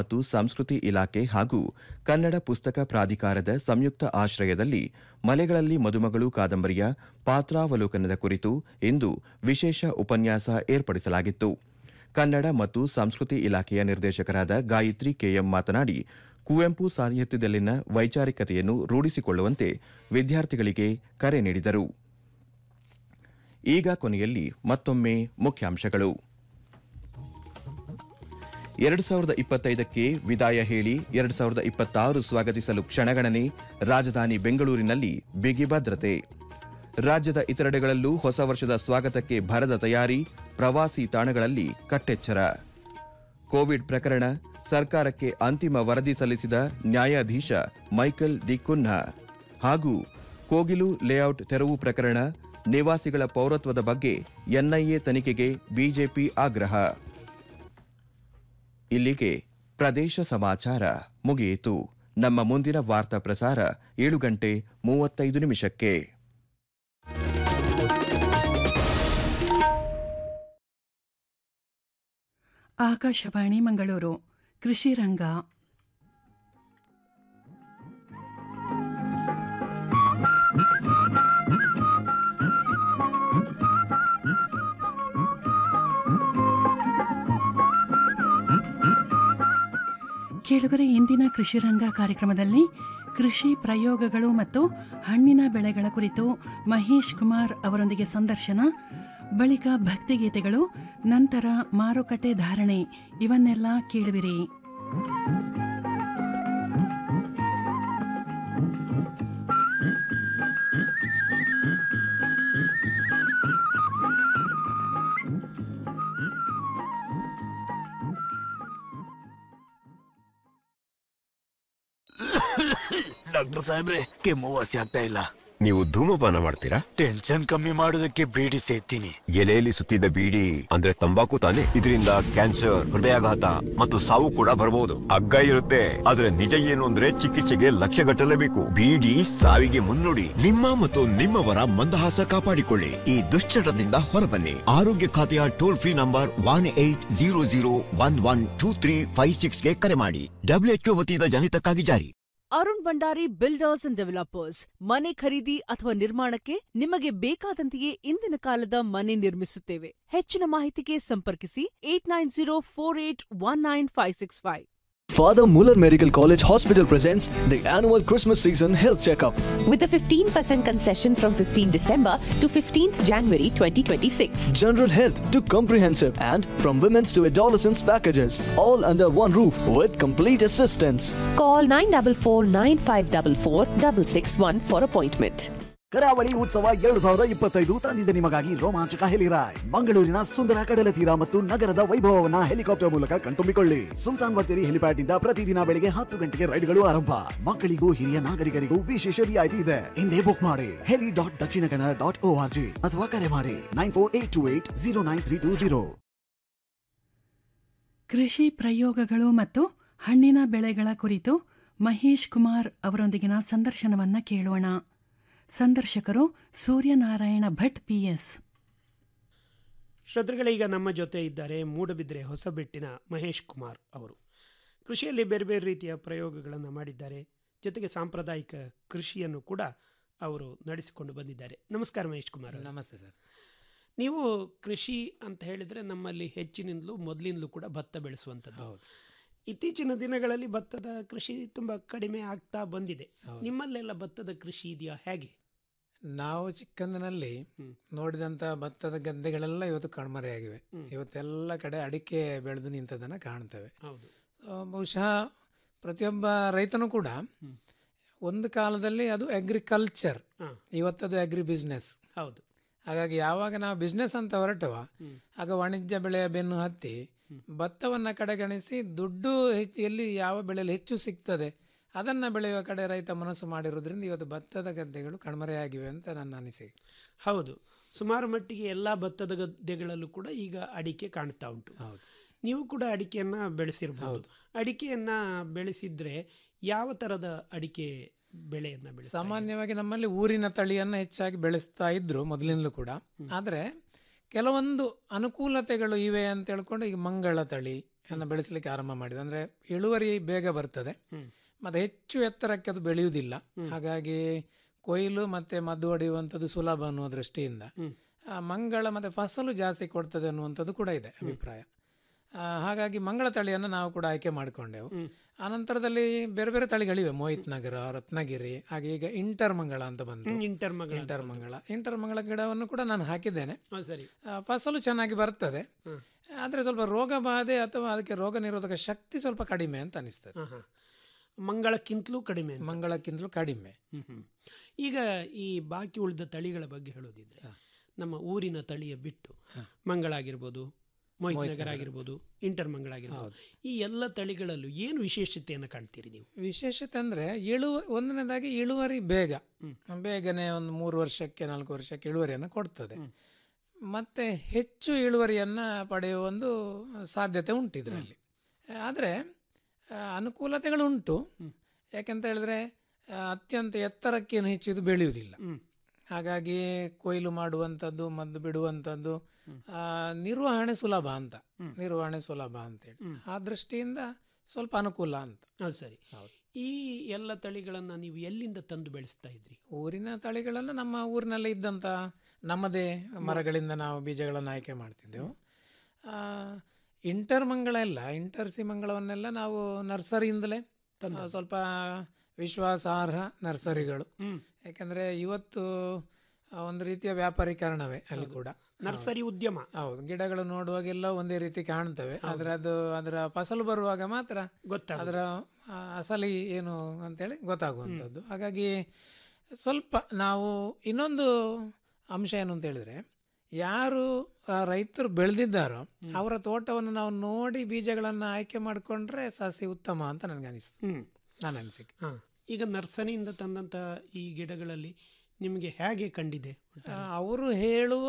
ಮತ್ತು ಸಂಸ್ಕೃತಿ ಇಲಾಖೆ ಹಾಗೂ ಕನ್ನಡ ಪುಸ್ತಕ ಪ್ರಾಧಿಕಾರದ ಸಂಯುಕ್ತ ಆಶ್ರಯದಲ್ಲಿ ಮಲೆಗಳಲ್ಲಿ ಮದುಮಗಳು ಕಾದಂಬರಿಯ ಪಾತ್ರಾವಲೋಕನದ ಕುರಿತು ಇಂದು ವಿಶೇಷ ಉಪನ್ಯಾಸ ಏರ್ಪಡಿಸಲಾಗಿತ್ತು ಕನ್ನಡ ಮತ್ತು ಸಂಸ್ಕೃತಿ ಇಲಾಖೆಯ ನಿರ್ದೇಶಕರಾದ ಗಾಯತ್ರಿ ಕೆಎಂ ಮಾತನಾಡಿ ಕುವೆಂಪು ಸಾಹಿತ್ಯದಲ್ಲಿನ ವೈಚಾರಿಕತೆಯನ್ನು ರೂಢಿಸಿಕೊಳ್ಳುವಂತೆ ವಿದ್ಯಾರ್ಥಿಗಳಿಗೆ ಕರೆ ನೀಡಿದರು ಈಗ ಕೊನೆಯಲ್ಲಿ ಮತ್ತೊಮ್ಮೆ ಮುಖ್ಯಾಂಶಗಳು ಎರಡು ಸಾವಿರದ ಇಪ್ಪತ್ತೈದಕ್ಕೆ ವಿದಾಯ ಹೇಳಿ ಎರಡು ಸಾವಿರದ ಇಪ್ಪತ್ತಾರು ಸ್ವಾಗತಿಸಲು ಕ್ಷಣಗಣನೆ ರಾಜಧಾನಿ ಬೆಂಗಳೂರಿನಲ್ಲಿ ಬಿಗಿ ಭದ್ರತೆ ರಾಜ್ಯದ ಇತರೆಡೆಗಳಲ್ಲೂ ಹೊಸ ವರ್ಷದ ಸ್ವಾಗತಕ್ಕೆ ಭರದ ತಯಾರಿ ಪ್ರವಾಸಿ ತಾಣಗಳಲ್ಲಿ ಕಟ್ಟೆಚ್ಚರ ಕೋವಿಡ್ ಪ್ರಕರಣ ಸರ್ಕಾರಕ್ಕೆ ಅಂತಿಮ ವರದಿ ಸಲ್ಲಿಸಿದ ನ್ಯಾಯಾಧೀಶ ಮೈಕಲ್ ಡಿ ಕುನ್ಹಾ ಹಾಗೂ ಕೋಗಿಲು ಲೇಔಟ್ ತೆರವು ಪ್ರಕರಣ ನಿವಾಸಿಗಳ ಪೌರತ್ವದ ಬಗ್ಗೆ ಎನ್ಐಎ ತನಿಖೆಗೆ ಬಿಜೆಪಿ ಆಗ್ರಹ ಇಲ್ಲಿಗೆ ಪ್ರದೇಶ ಸಮಾಚಾರ ಮುಗಿಯಿತು ನಮ್ಮ ಮುಂದಿನ ವಾರ್ತಾ ಪ್ರಸಾರ ಏಳು ಗಂಟೆ ಮೂವತ್ತೈದು ನಿಮಿಷಕ್ಕೆ ಆಕಾಶವಾಣಿ ಮಂಗಳೂರು ಕೃಷಿ ರಂಗ ಕೇಳುಗರೆ ಇಂದಿನ ಕೃಷಿ ರಂಗ ಕಾರ್ಯಕ್ರಮದಲ್ಲಿ ಕೃಷಿ ಪ್ರಯೋಗಗಳು ಮತ್ತು ಹಣ್ಣಿನ ಬೆಳೆಗಳ ಕುರಿತು ಮಹೇಶ್ ಕುಮಾರ್ ಅವರೊಂದಿಗೆ ಸಂದರ್ಶನ ಬಳಿಕ ಭಕ್ತಿಗೀತೆಗಳು ನಂತರ ಮಾರುಕಟ್ಟೆ ಧಾರಣೆ ಇವನ್ನೆಲ್ಲ ಕೇಳುವಿರಿ ಡಾಕ್ಟರ್ ಸಾಹೇಬ್ರೆ ಕೆಮ್ಮು ವಾಸಿ ಆಗ್ತಾ ಇಲ್ಲ ನೀವು ಧೂಮಪಾನ ಮಾಡ್ತೀರಾ ಟೆನ್ಷನ್ ಕಮ್ಮಿ ಮಾಡೋದಕ್ಕೆ ಬೀಡಿ ಸೇತೀನಿ ಎಲೆಯಲ್ಲಿ ಸುತ್ತಿದ್ದ ಬೀಡಿ ಅಂದ್ರೆ ತಂಬಾಕು ತಾನೆ ಇದರಿಂದ ಕ್ಯಾನ್ಸರ್ ಹೃದಯಾಘಾತ ಮತ್ತು ಸಾವು ಕೂಡ ಬರಬಹುದು ಹಗ್ಗ ಇರುತ್ತೆ ಆದ್ರೆ ನಿಜ ಏನು ಅಂದ್ರೆ ಚಿಕಿತ್ಸೆಗೆ ಲಕ್ಷ ಗಟ್ಟಲೇಬೇಕು ಬೀಡಿ ಸಾವಿಗೆ ಮುನ್ನುಡಿ ನಿಮ್ಮ ಮತ್ತು ನಿಮ್ಮವರ ಮಂದಹಾಸ ಕಾಪಾಡಿಕೊಳ್ಳಿ ಈ ದುಶ್ಚಟದಿಂದ ಹೊರಬನ್ನಿ ಆರೋಗ್ಯ ಖಾತೆಯ toll free number one eight zero zero one one two three five ಸಿಕ್ಸ್ಗೆ ಕರೆ ಮಾಡಿ ಡಬ್ಲ್ಯೂಎಚ್ಒ ವತಿಯಿಂದ ಜನಿತಕ್ಕಾಗಿ ಜಾರಿ Arun Bhandari Builders and Developers ಮನೆ ಖರೀದಿ ಅಥವಾ ನಿರ್ಮಾಣಕ್ಕೆ ನಿಮಗೆ ಬೇಕಾದಂತೆಯೇ ಇಂದಿನ ಕಾಲದ ಮನೆ ನಿರ್ಮಿಸುತ್ತೇವೆ ಹೆಚ್ಚಿನ ಮಾಹಿತಿಗೆ ಸಂಪರ್ಕಿಸಿ eight nine zero four eight one nine five six five Father Muller Medical College Hospital presents the annual Christmas season health checkup. with a 15% concession from 15 December to 15th January 2026. General health to comprehensive and from women's to adolescents packages, all under one roof with complete assistance. Call 944 9544 661 for appointment. ಕರಾವಳಿ ಉತ್ಸವ ಎರಡು ಸಾವಿರದ ಇಪ್ಪತ್ತೈದು ತಂದಿದೆ ನಿಮಗಾಗಿ ರೋಮಾಂಚಕ ಹೆಲಿರಾಯ್ ಮಂಗಳೂರಿನ ಸುಂದರ ಕಡಲ ತೀರ ಮತ್ತು ನಗರದ ವೈಭವವನ್ನ ಹೆಲಿಕಾಪ್ಟರ್ ಮೂಲಕ ಕಣ್ತುಂಬಿಕೊಳ್ಳಿ ಸುಲ್ತಾನ್ ಬತ್ತೇರಿ ಹೆಲಿಪ್ಯಾಡ್ ನಿಂದ ಪ್ರತಿದಿನ ಬೆಳಿಗ್ಗೆ ಹತ್ತು ಗಂಟೆಗೆ ರೈಡ್ಗಳು ಆರಂಭ ಮಕ್ಕಳಿಗೂ ಹಿರಿಯ ನಾಗರಿಕರಿಗೂ ವಿಶೇಷ ರಿಯಾಯಿತಿ ಇದೆ ಹಿಂದೆ ಬುಕ್ ಮಾಡಿ ಹೆಲಿ dot Dakshina Kannada dot O R G ಅಥವಾ ಕರೆ ಮಾಡಿ nine four eight two eight zero nine three two zero ಕೃಷಿ ಪ್ರಯೋಗಗಳು ಮತ್ತು ಹಣ್ಣಿನ ಬೆಳೆಗಳ ಕುರಿತು ಮಹೇಶ್ ಕುಮಾರ್ ಅವರೊಂದಿಗಿನ ಸಂದರ್ಶನವನ್ನ ಕೇಳೋಣ ಸಂದರ್ಶಕರು ಸೂರ್ಯನಾರಾಯಣ ಭಟ್ ಪಿಎಸ್ ಶ್ರೋತೃಗಳೀಗ ನಮ್ಮ ಜೊತೆ ಇದ್ದಾರೆ ಮೂಡಬಿದ್ರೆ ಹೊಸಬೆಟ್ಟಿನ ಮಹೇಶ್ ಕುಮಾರ್ ಅವರು ಕೃಷಿಯಲ್ಲಿ ಬೇರೆ ಬೇರೆ ರೀತಿಯ ಪ್ರಯೋಗಗಳನ್ನು ಮಾಡಿದ್ದಾರೆ ಜೊತೆಗೆ ಸಾಂಪ್ರದಾಯಿಕ ಕೃಷಿಯನ್ನು ಕೂಡ ಅವರು ನಡೆಸಿಕೊಂಡು ಬಂದಿದ್ದಾರೆ ನಮಸ್ಕಾರ ಮಹೇಶ್ ಕುಮಾರ್ ಅವರೇ. ನಮಸ್ತೆ ಸರ್ ನೀವು ಕೃಷಿ ಅಂತ ಹೇಳಿದರೆ ನಮ್ಮಲ್ಲಿ ಹೆಚ್ಚಿನಿಂದಲೂ ಮೊದಲಿಂದಲೂ ಕೂಡ ಭತ್ತ ಬೆಳೆಸುವಂಥದ್ದು ಹೌದು ಇತ್ತೀಚಿನ ದಿನಗಳಲ್ಲಿ ಭತ್ತದ ಕೃಷಿ ತುಂಬ ಕಡಿಮೆ ಆಗ್ತಾ ಬಂದಿದೆ ನಿಮ್ಮಲ್ಲೆಲ್ಲ ಭತ್ತದ ಕೃಷಿ ಇದೆಯಾ ಹೇಗೆ ನಾವು ಚಿಕ್ಕಂದಿನಲ್ಲಿ ನೋಡಿದಂಥ ಭತ್ತದ ಗದ್ದೆಗಳೆಲ್ಲ ಇವತ್ತು ಕಣ್ಮರೆಯಾಗಿವೆ ಇವತ್ತೆಲ್ಲ ಕಡೆ ಅಡಿಕೆ ಬೆಳೆದು ನಿಂತದನ್ನು ಕಾಣ್ತೇವೆ ಹೌದು ಸೊ, ಬಹುಶಃ ಪ್ರತಿಯೊಬ್ಬ ರೈತನೂ ಕೂಡ ಒಂದು ಕಾಲದಲ್ಲಿ ಅದು ಅಗ್ರಿಕಲ್ಚರ್ ಹಾ. ಇವತ್ತದು ಅಗ್ರಿ ಬಿಸ್ನೆಸ್ ಹೌದು ಹಾಗಾಗಿ ಯಾವಾಗ ನಾವು ಬಿಸ್ನೆಸ್ ಅಂತ ಹೊರಟವ ಆಗ ವಾಣಿಜ್ಯ ಬೆಳೆಯ ಬೆನ್ನು ಹತ್ತಿ ಭತ್ತವನ್ನು ಕಡೆಗಣಿಸಿ ದುಡ್ಡು ಹೆಚ್ಚು ಎಲ್ಲಿ ಯಾವ ಬೆಳೆಯಲ್ಲಿ ಹೆಚ್ಚು ಸಿಗ್ತದೆ ಅದನ್ನು ಬೆಳೆಯುವ ಕಡೆ ರೈತ ಮನಸ್ಸು ಮಾಡಿರೋದ್ರಿಂದ ಇವತ್ತು ಭತ್ತದ ಗದ್ದೆಗಳು ಕಣ್ಮರೆಯಾಗಿವೆ ಅಂತ ನನ್ನ ಅನಿಸಿಕೆ ಹೌದು ಸುಮಾರು ಮಟ್ಟಿಗೆ ಎಲ್ಲ ಭತ್ತದ ಗದ್ದೆಗಳಲ್ಲೂ ಕೂಡ ಈಗ ಅಡಿಕೆ ಕಾಣ್ತಾ ಉಂಟು ಹೌದು ನೀವು ಕೂಡ ಅಡಿಕೆಯನ್ನ ಬೆಳೆಸಿರ್ಬೋದು ಅಡಿಕೆಯನ್ನ ಬೆಳೆಸಿದ್ರೆ ಯಾವ ತರದ ಅಡಿಕೆ ಬೆಳೆಯನ್ನ ಬೆಳೆಸ ಸಾಮಾನ್ಯವಾಗಿ ನಮ್ಮಲ್ಲಿ ಊರಿನ ತಳಿಯನ್ನು ಹೆಚ್ಚಾಗಿ ಬೆಳೆಸ್ತಾ ಇದ್ರು ಮೊದಲಿಂದಲೂ ಕೂಡ ಆದರೆ ಕೆಲವೊಂದು ಅನುಕೂಲತೆಗಳು ಇವೆ ಅಂತ ಹೇಳ್ಕೊಂಡು ಈಗ ಮಂಗಳ ತಳಿ ಅನ್ನು ಬೆಳೆಸಲಿಕ್ಕೆ ಆರಂಭ ಮಾಡಿದೆ ಅಂದರೆ ಇಳುವರಿ ಬೇಗ ಬರ್ತದೆ ಮತ್ತು ಹೆಚ್ಚು ಎತ್ತರಕ್ಕೆ ಅದು ಬೆಳೆಯುವುದಿಲ್ಲ ಹಾಗಾಗಿ ಕೊಯ್ಲು ಮತ್ತು ಮದ್ದು ಹೊಡೆಯುವಂಥದ್ದು ಸುಲಭ ಅನ್ನುವ ದೃಷ್ಟಿಯಿಂದ ಆ, ಮಂಗಳ ಮತ್ತು ಫಸಲು ಜಾಸ್ತಿ ಕೊಡ್ತದೆ ಅನ್ನುವಂಥದ್ದು ಕೂಡ ಇದೆ ಅಭಿಪ್ರಾಯ ಆ, ಹಾಗಾಗಿ ಮಂಗಳ ತಳಿಯನ್ನು ನಾವು ಕೂಡ ಆಯ್ಕೆ ಮಾಡಿಕೊಂಡೆವು ಆನಂತರದಲ್ಲಿ ಬೇರೆ ಬೇರೆ ತಳಿಗಳಿವೆ ಮೋಹಿತ್ ನಗರ ರತ್ನಗಿರಿ ಹಾಗೆ ಈಗ ಇಂಟರ್ ಮಂಗಳ ಅಂತ ಬಂತು ಹ್ಮ್, ಇಂಟರ್ ಮಂಗಳ ಅಂತ ಇಂಟರ್ ಮಂಗಳ ಇಂಟರ್ ಮಂಗಳ ಗಿಡವನ್ನು ಕೂಡ ನಾನು ಹಾಕಿದ್ದೇನೆ ಹಾ, ಸರಿ ಆ, ಫಸಲು ಚೆನ್ನಾಗಿ ಬರ್ತದೆ ಆದರೆ ಸ್ವಲ್ಪ ರೋಗ ಬಾಧೆ ಅಥವಾ ಅದಕ್ಕೆ ರೋಗ ನಿರೋಧಕ ಶಕ್ತಿ ಸ್ವಲ್ಪ ಕಡಿಮೆ ಅಂತ ಅನಿಸ್ತದೆ ಹಾ, ಹಾ. ಮಂಗಳಕ್ಕಿಂತಲೂ ಕಡಿಮೆ ಅಂತ. ಮಂಗಳಕ್ಕಿಂತಲೂ ಕಡಿಮೆ ಹ್ಮ್, ಹ್ಮ್. ಈಗ ಈ ಬಾಕಿ ಉಳಿದ ತಳಿಗಳ ಬಗ್ಗೆ ಹೇಳೋದಿದ್ರೆ ನಮ್ಮ ಊರಿನ ತಳಿಯ ಬಿಟ್ಟು ಮಂಗಳ ಆಗಿರ್ಬೋದು ಮೋಹಿತ್ ನಗರ ಆಗಿರ್ಬೋದು ಇಂಟರ್ ಮಂಗಳ ಆಗಿರ್ಬೋದು ಈ ಎಲ್ಲ ತಳಿಗಳಲ್ಲೂ ಏನು ವಿಶೇಷತೆಯನ್ನು ಕಾಣ್ತೀರಿ ನೀವು ವಿಶೇಷತೆ ಅಂದರೆ ಇಳುವ ಒಂದನೇದಾಗಿ ಇಳುವರಿ ಬೇಗ ಬೇಗನೆ ಒಂದು ಮೂರು ವರ್ಷಕ್ಕೆ ನಾಲ್ಕು ವರ್ಷಕ್ಕೆ ಇಳುವರಿಯನ್ನು ಕೊಡ್ತದೆ ಮತ್ತು ಹೆಚ್ಚು ಇಳುವರಿಯನ್ನು ಪಡೆಯುವ ಒಂದು ಸಾಧ್ಯತೆ ಉಂಟು ಇದರಲ್ಲಿ ಆದರೆ ಅನುಕೂಲತೆಗಳು ಉಂಟು ಯಾಕೆಂತ ಹೇಳಿದ್ರೆ ಆ, ಅತ್ಯಂತ ಎತ್ತರಕ್ಕೇನು ಹೆಚ್ಚು ಇದು ಬೆಳೆಯುವುದಿಲ್ಲ ಹಾಗಾಗಿ ಕೊಯ್ಲು ಮಾಡುವಂಥದ್ದು ಮದ್ದು ಬಿಡುವಂಥದ್ದು ಆ, ನಿರ್ವಹಣೆ ಸುಲಭ ಅಂತ ನಿರ್ವಹಣೆ ಸುಲಭ ಅಂತೇಳಿ ಆ ದೃಷ್ಟಿಯಿಂದ ಸ್ವಲ್ಪ ಅನುಕೂಲ ಅಂತ ಅದು ಸರಿ ಈ ಎಲ್ಲ ತಳಿಗಳನ್ನು ನೀವು ಎಲ್ಲಿಂದ ತಂದು ಬೆಳೆಸ್ತಾ ಇದ್ರಿ ಊರಿನ ತಳಿಗಳನ್ನು ನಮ್ಮ ಊರಿನಲ್ಲೇ ಇದ್ದಂಥ ನಮ್ಮದೇ ಮರಗಳಿಂದ ನಾವು ಬೀಜಗಳನ್ನು ಆಯ್ಕೆ ಮಾಡ್ತಿದ್ದೆವು ಆ, ಇಂಟರ್ ಮಂಗಳ ಎಲ್ಲ ಇಂಟರ್ ಸಿ ಮಂಗಳವನ್ನೆಲ್ಲ ನಾವು ನರ್ಸರಿಯಿಂದಲೇ ಆ, ಸ್ವಲ್ಪ ವಿಶ್ವಾಸಾರ್ಹ ನರ್ಸರಿಗಳು ಯಾಕೆಂದರೆ ಇವತ್ತು ಆ, ಒಂದು ರೀತಿಯ ವ್ಯಾಪಾರೀಕರಣವೇ ಅಲ್ಲಿ ಕೂಡ ನರ್ಸರಿ ಉದ್ಯಮ ಹೌದು ಗಿಡಗಳು ನೋಡುವಾಗೆಲ್ಲ ಒಂದೇ ರೀತಿ ಕಾಣ್ತವೆ ಆದರೆ ಅದು ಅದರ ಫಸಲು ಬರುವಾಗ ಮಾತ್ರ ಗೊತ್ತಾಗೋದು. ಅದರ ಆ, ಅಸಲಿ ಏನು ಅಂತೇಳಿ ಗೊತ್ತಾಗುವಂಥದ್ದು ಹಾಗಾಗಿ ಸ್ವಲ್ಪ ನಾವು ಇನ್ನೊಂದು ಅಂಶ ಏನು ಅಂತ ಹೇಳಿದ್ರೆ ಯಾರು ಆ, ರೈತರು ಬೆಳೆದಿದ್ದಾರೋ ಅವರ ತೋಟವನ್ನು ನಾವು ನೋಡಿ ಬೀಜಗಳನ್ನು ಆಯ್ಕೆ ಮಾಡಿಕೊಂಡ್ರೆ ಸಸಿ ಉತ್ತಮ ಅಂತ ನನಗೆ ಅನಿಸ್ತು ಹ್ಮ್. ನನ್ನ ಅನಿಸಿಕೆ ಹಾ ಈಗ ನರ್ಸರಿಯಿಂದ ತಂದಂಥ ಈ ಗಿಡಗಳಲ್ಲಿ ನಿಮಗೆ ಹೇಗೆ ಕಂಡಿದೆ ಆ, ಅವರು ಹೇಳುವ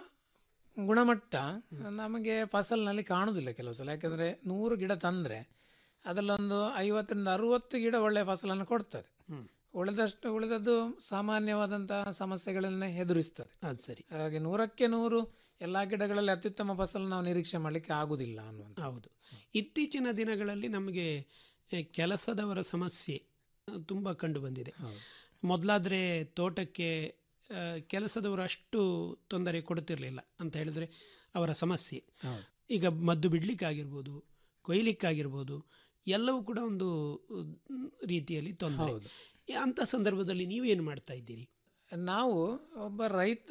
ಗುಣಮಟ್ಟ ನಮಗೆ ಫಸಲಿನಲ್ಲಿ ಕಾಣುವುದಿಲ್ಲ ಕೆಲವು ಸಲ ಯಾಕಂದರೆ ನೂರು ಗಿಡ ತಂದರೆ ಅದರಲ್ಲೊಂದು ಐವತ್ತರಿಂದ ಅರುವತ್ತು ಗಿಡ ಒಳ್ಳೆಯ ಫಸಲನ್ನು ಕೊಡ್ತದೆ ಉಳಿದಷ್ಟು ಉಳಿದದ್ದು ಸಾಮಾನ್ಯವಾದಂಥ ಸಮಸ್ಯೆಗಳನ್ನೇ ಎದುರಿಸ್ತದೆ ಅದು ಸರಿ ಹಾಗಾಗಿ ನೂರಕ್ಕೆ ನೂರು ಎಲ್ಲ ಗಿಡಗಳಲ್ಲಿ ಅತ್ಯುತ್ತಮ ಫಸಲು ನಾವು ನಿರೀಕ್ಷೆ ಮಾಡಲಿಕ್ಕೆ ಆಗುದಿಲ್ಲ ಅನ್ನುವಂಥ ಹೌದು ಇತ್ತೀಚಿನ ದಿನಗಳಲ್ಲಿ ನಮಗೆ ಎ, ಕೆಲಸದವರ ಸಮಸ್ಯೆ ತುಂಬ ಕಂಡು ಬಂದಿದೆ ಮೊದಲಾದರೆ ತೋಟಕ್ಕೆ ಆ, ಕೆಲಸದವರು ಅಷ್ಟು ತೊಂದರೆ ಕೊಡ್ತಿರಲಿಲ್ಲ ಅಂತ ಹೇಳಿದ್ರೆ ಅವರ ಸಮಸ್ಯೆ ಈಗ ಮದ್ದು ಬಿಡ್ಲಿಕ್ಕಾಗಿರ್ಬೋದು ಕೊಯ್ಲಿಕ್ಕಾಗಿರ್ಬೋದು ಎಲ್ಲವೂ ಕೂಡ ಒಂದು ಉಮ್, ರೀತಿಯಲ್ಲಿ ತೊಂದರೆ ಅಂಥ ಸಂದರ್ಭದಲ್ಲಿ ನೀವೇನು ಮಾಡ್ತಾ ಇದ್ದೀರಿ ನಾವು ಒಬ್ಬ ರೈತ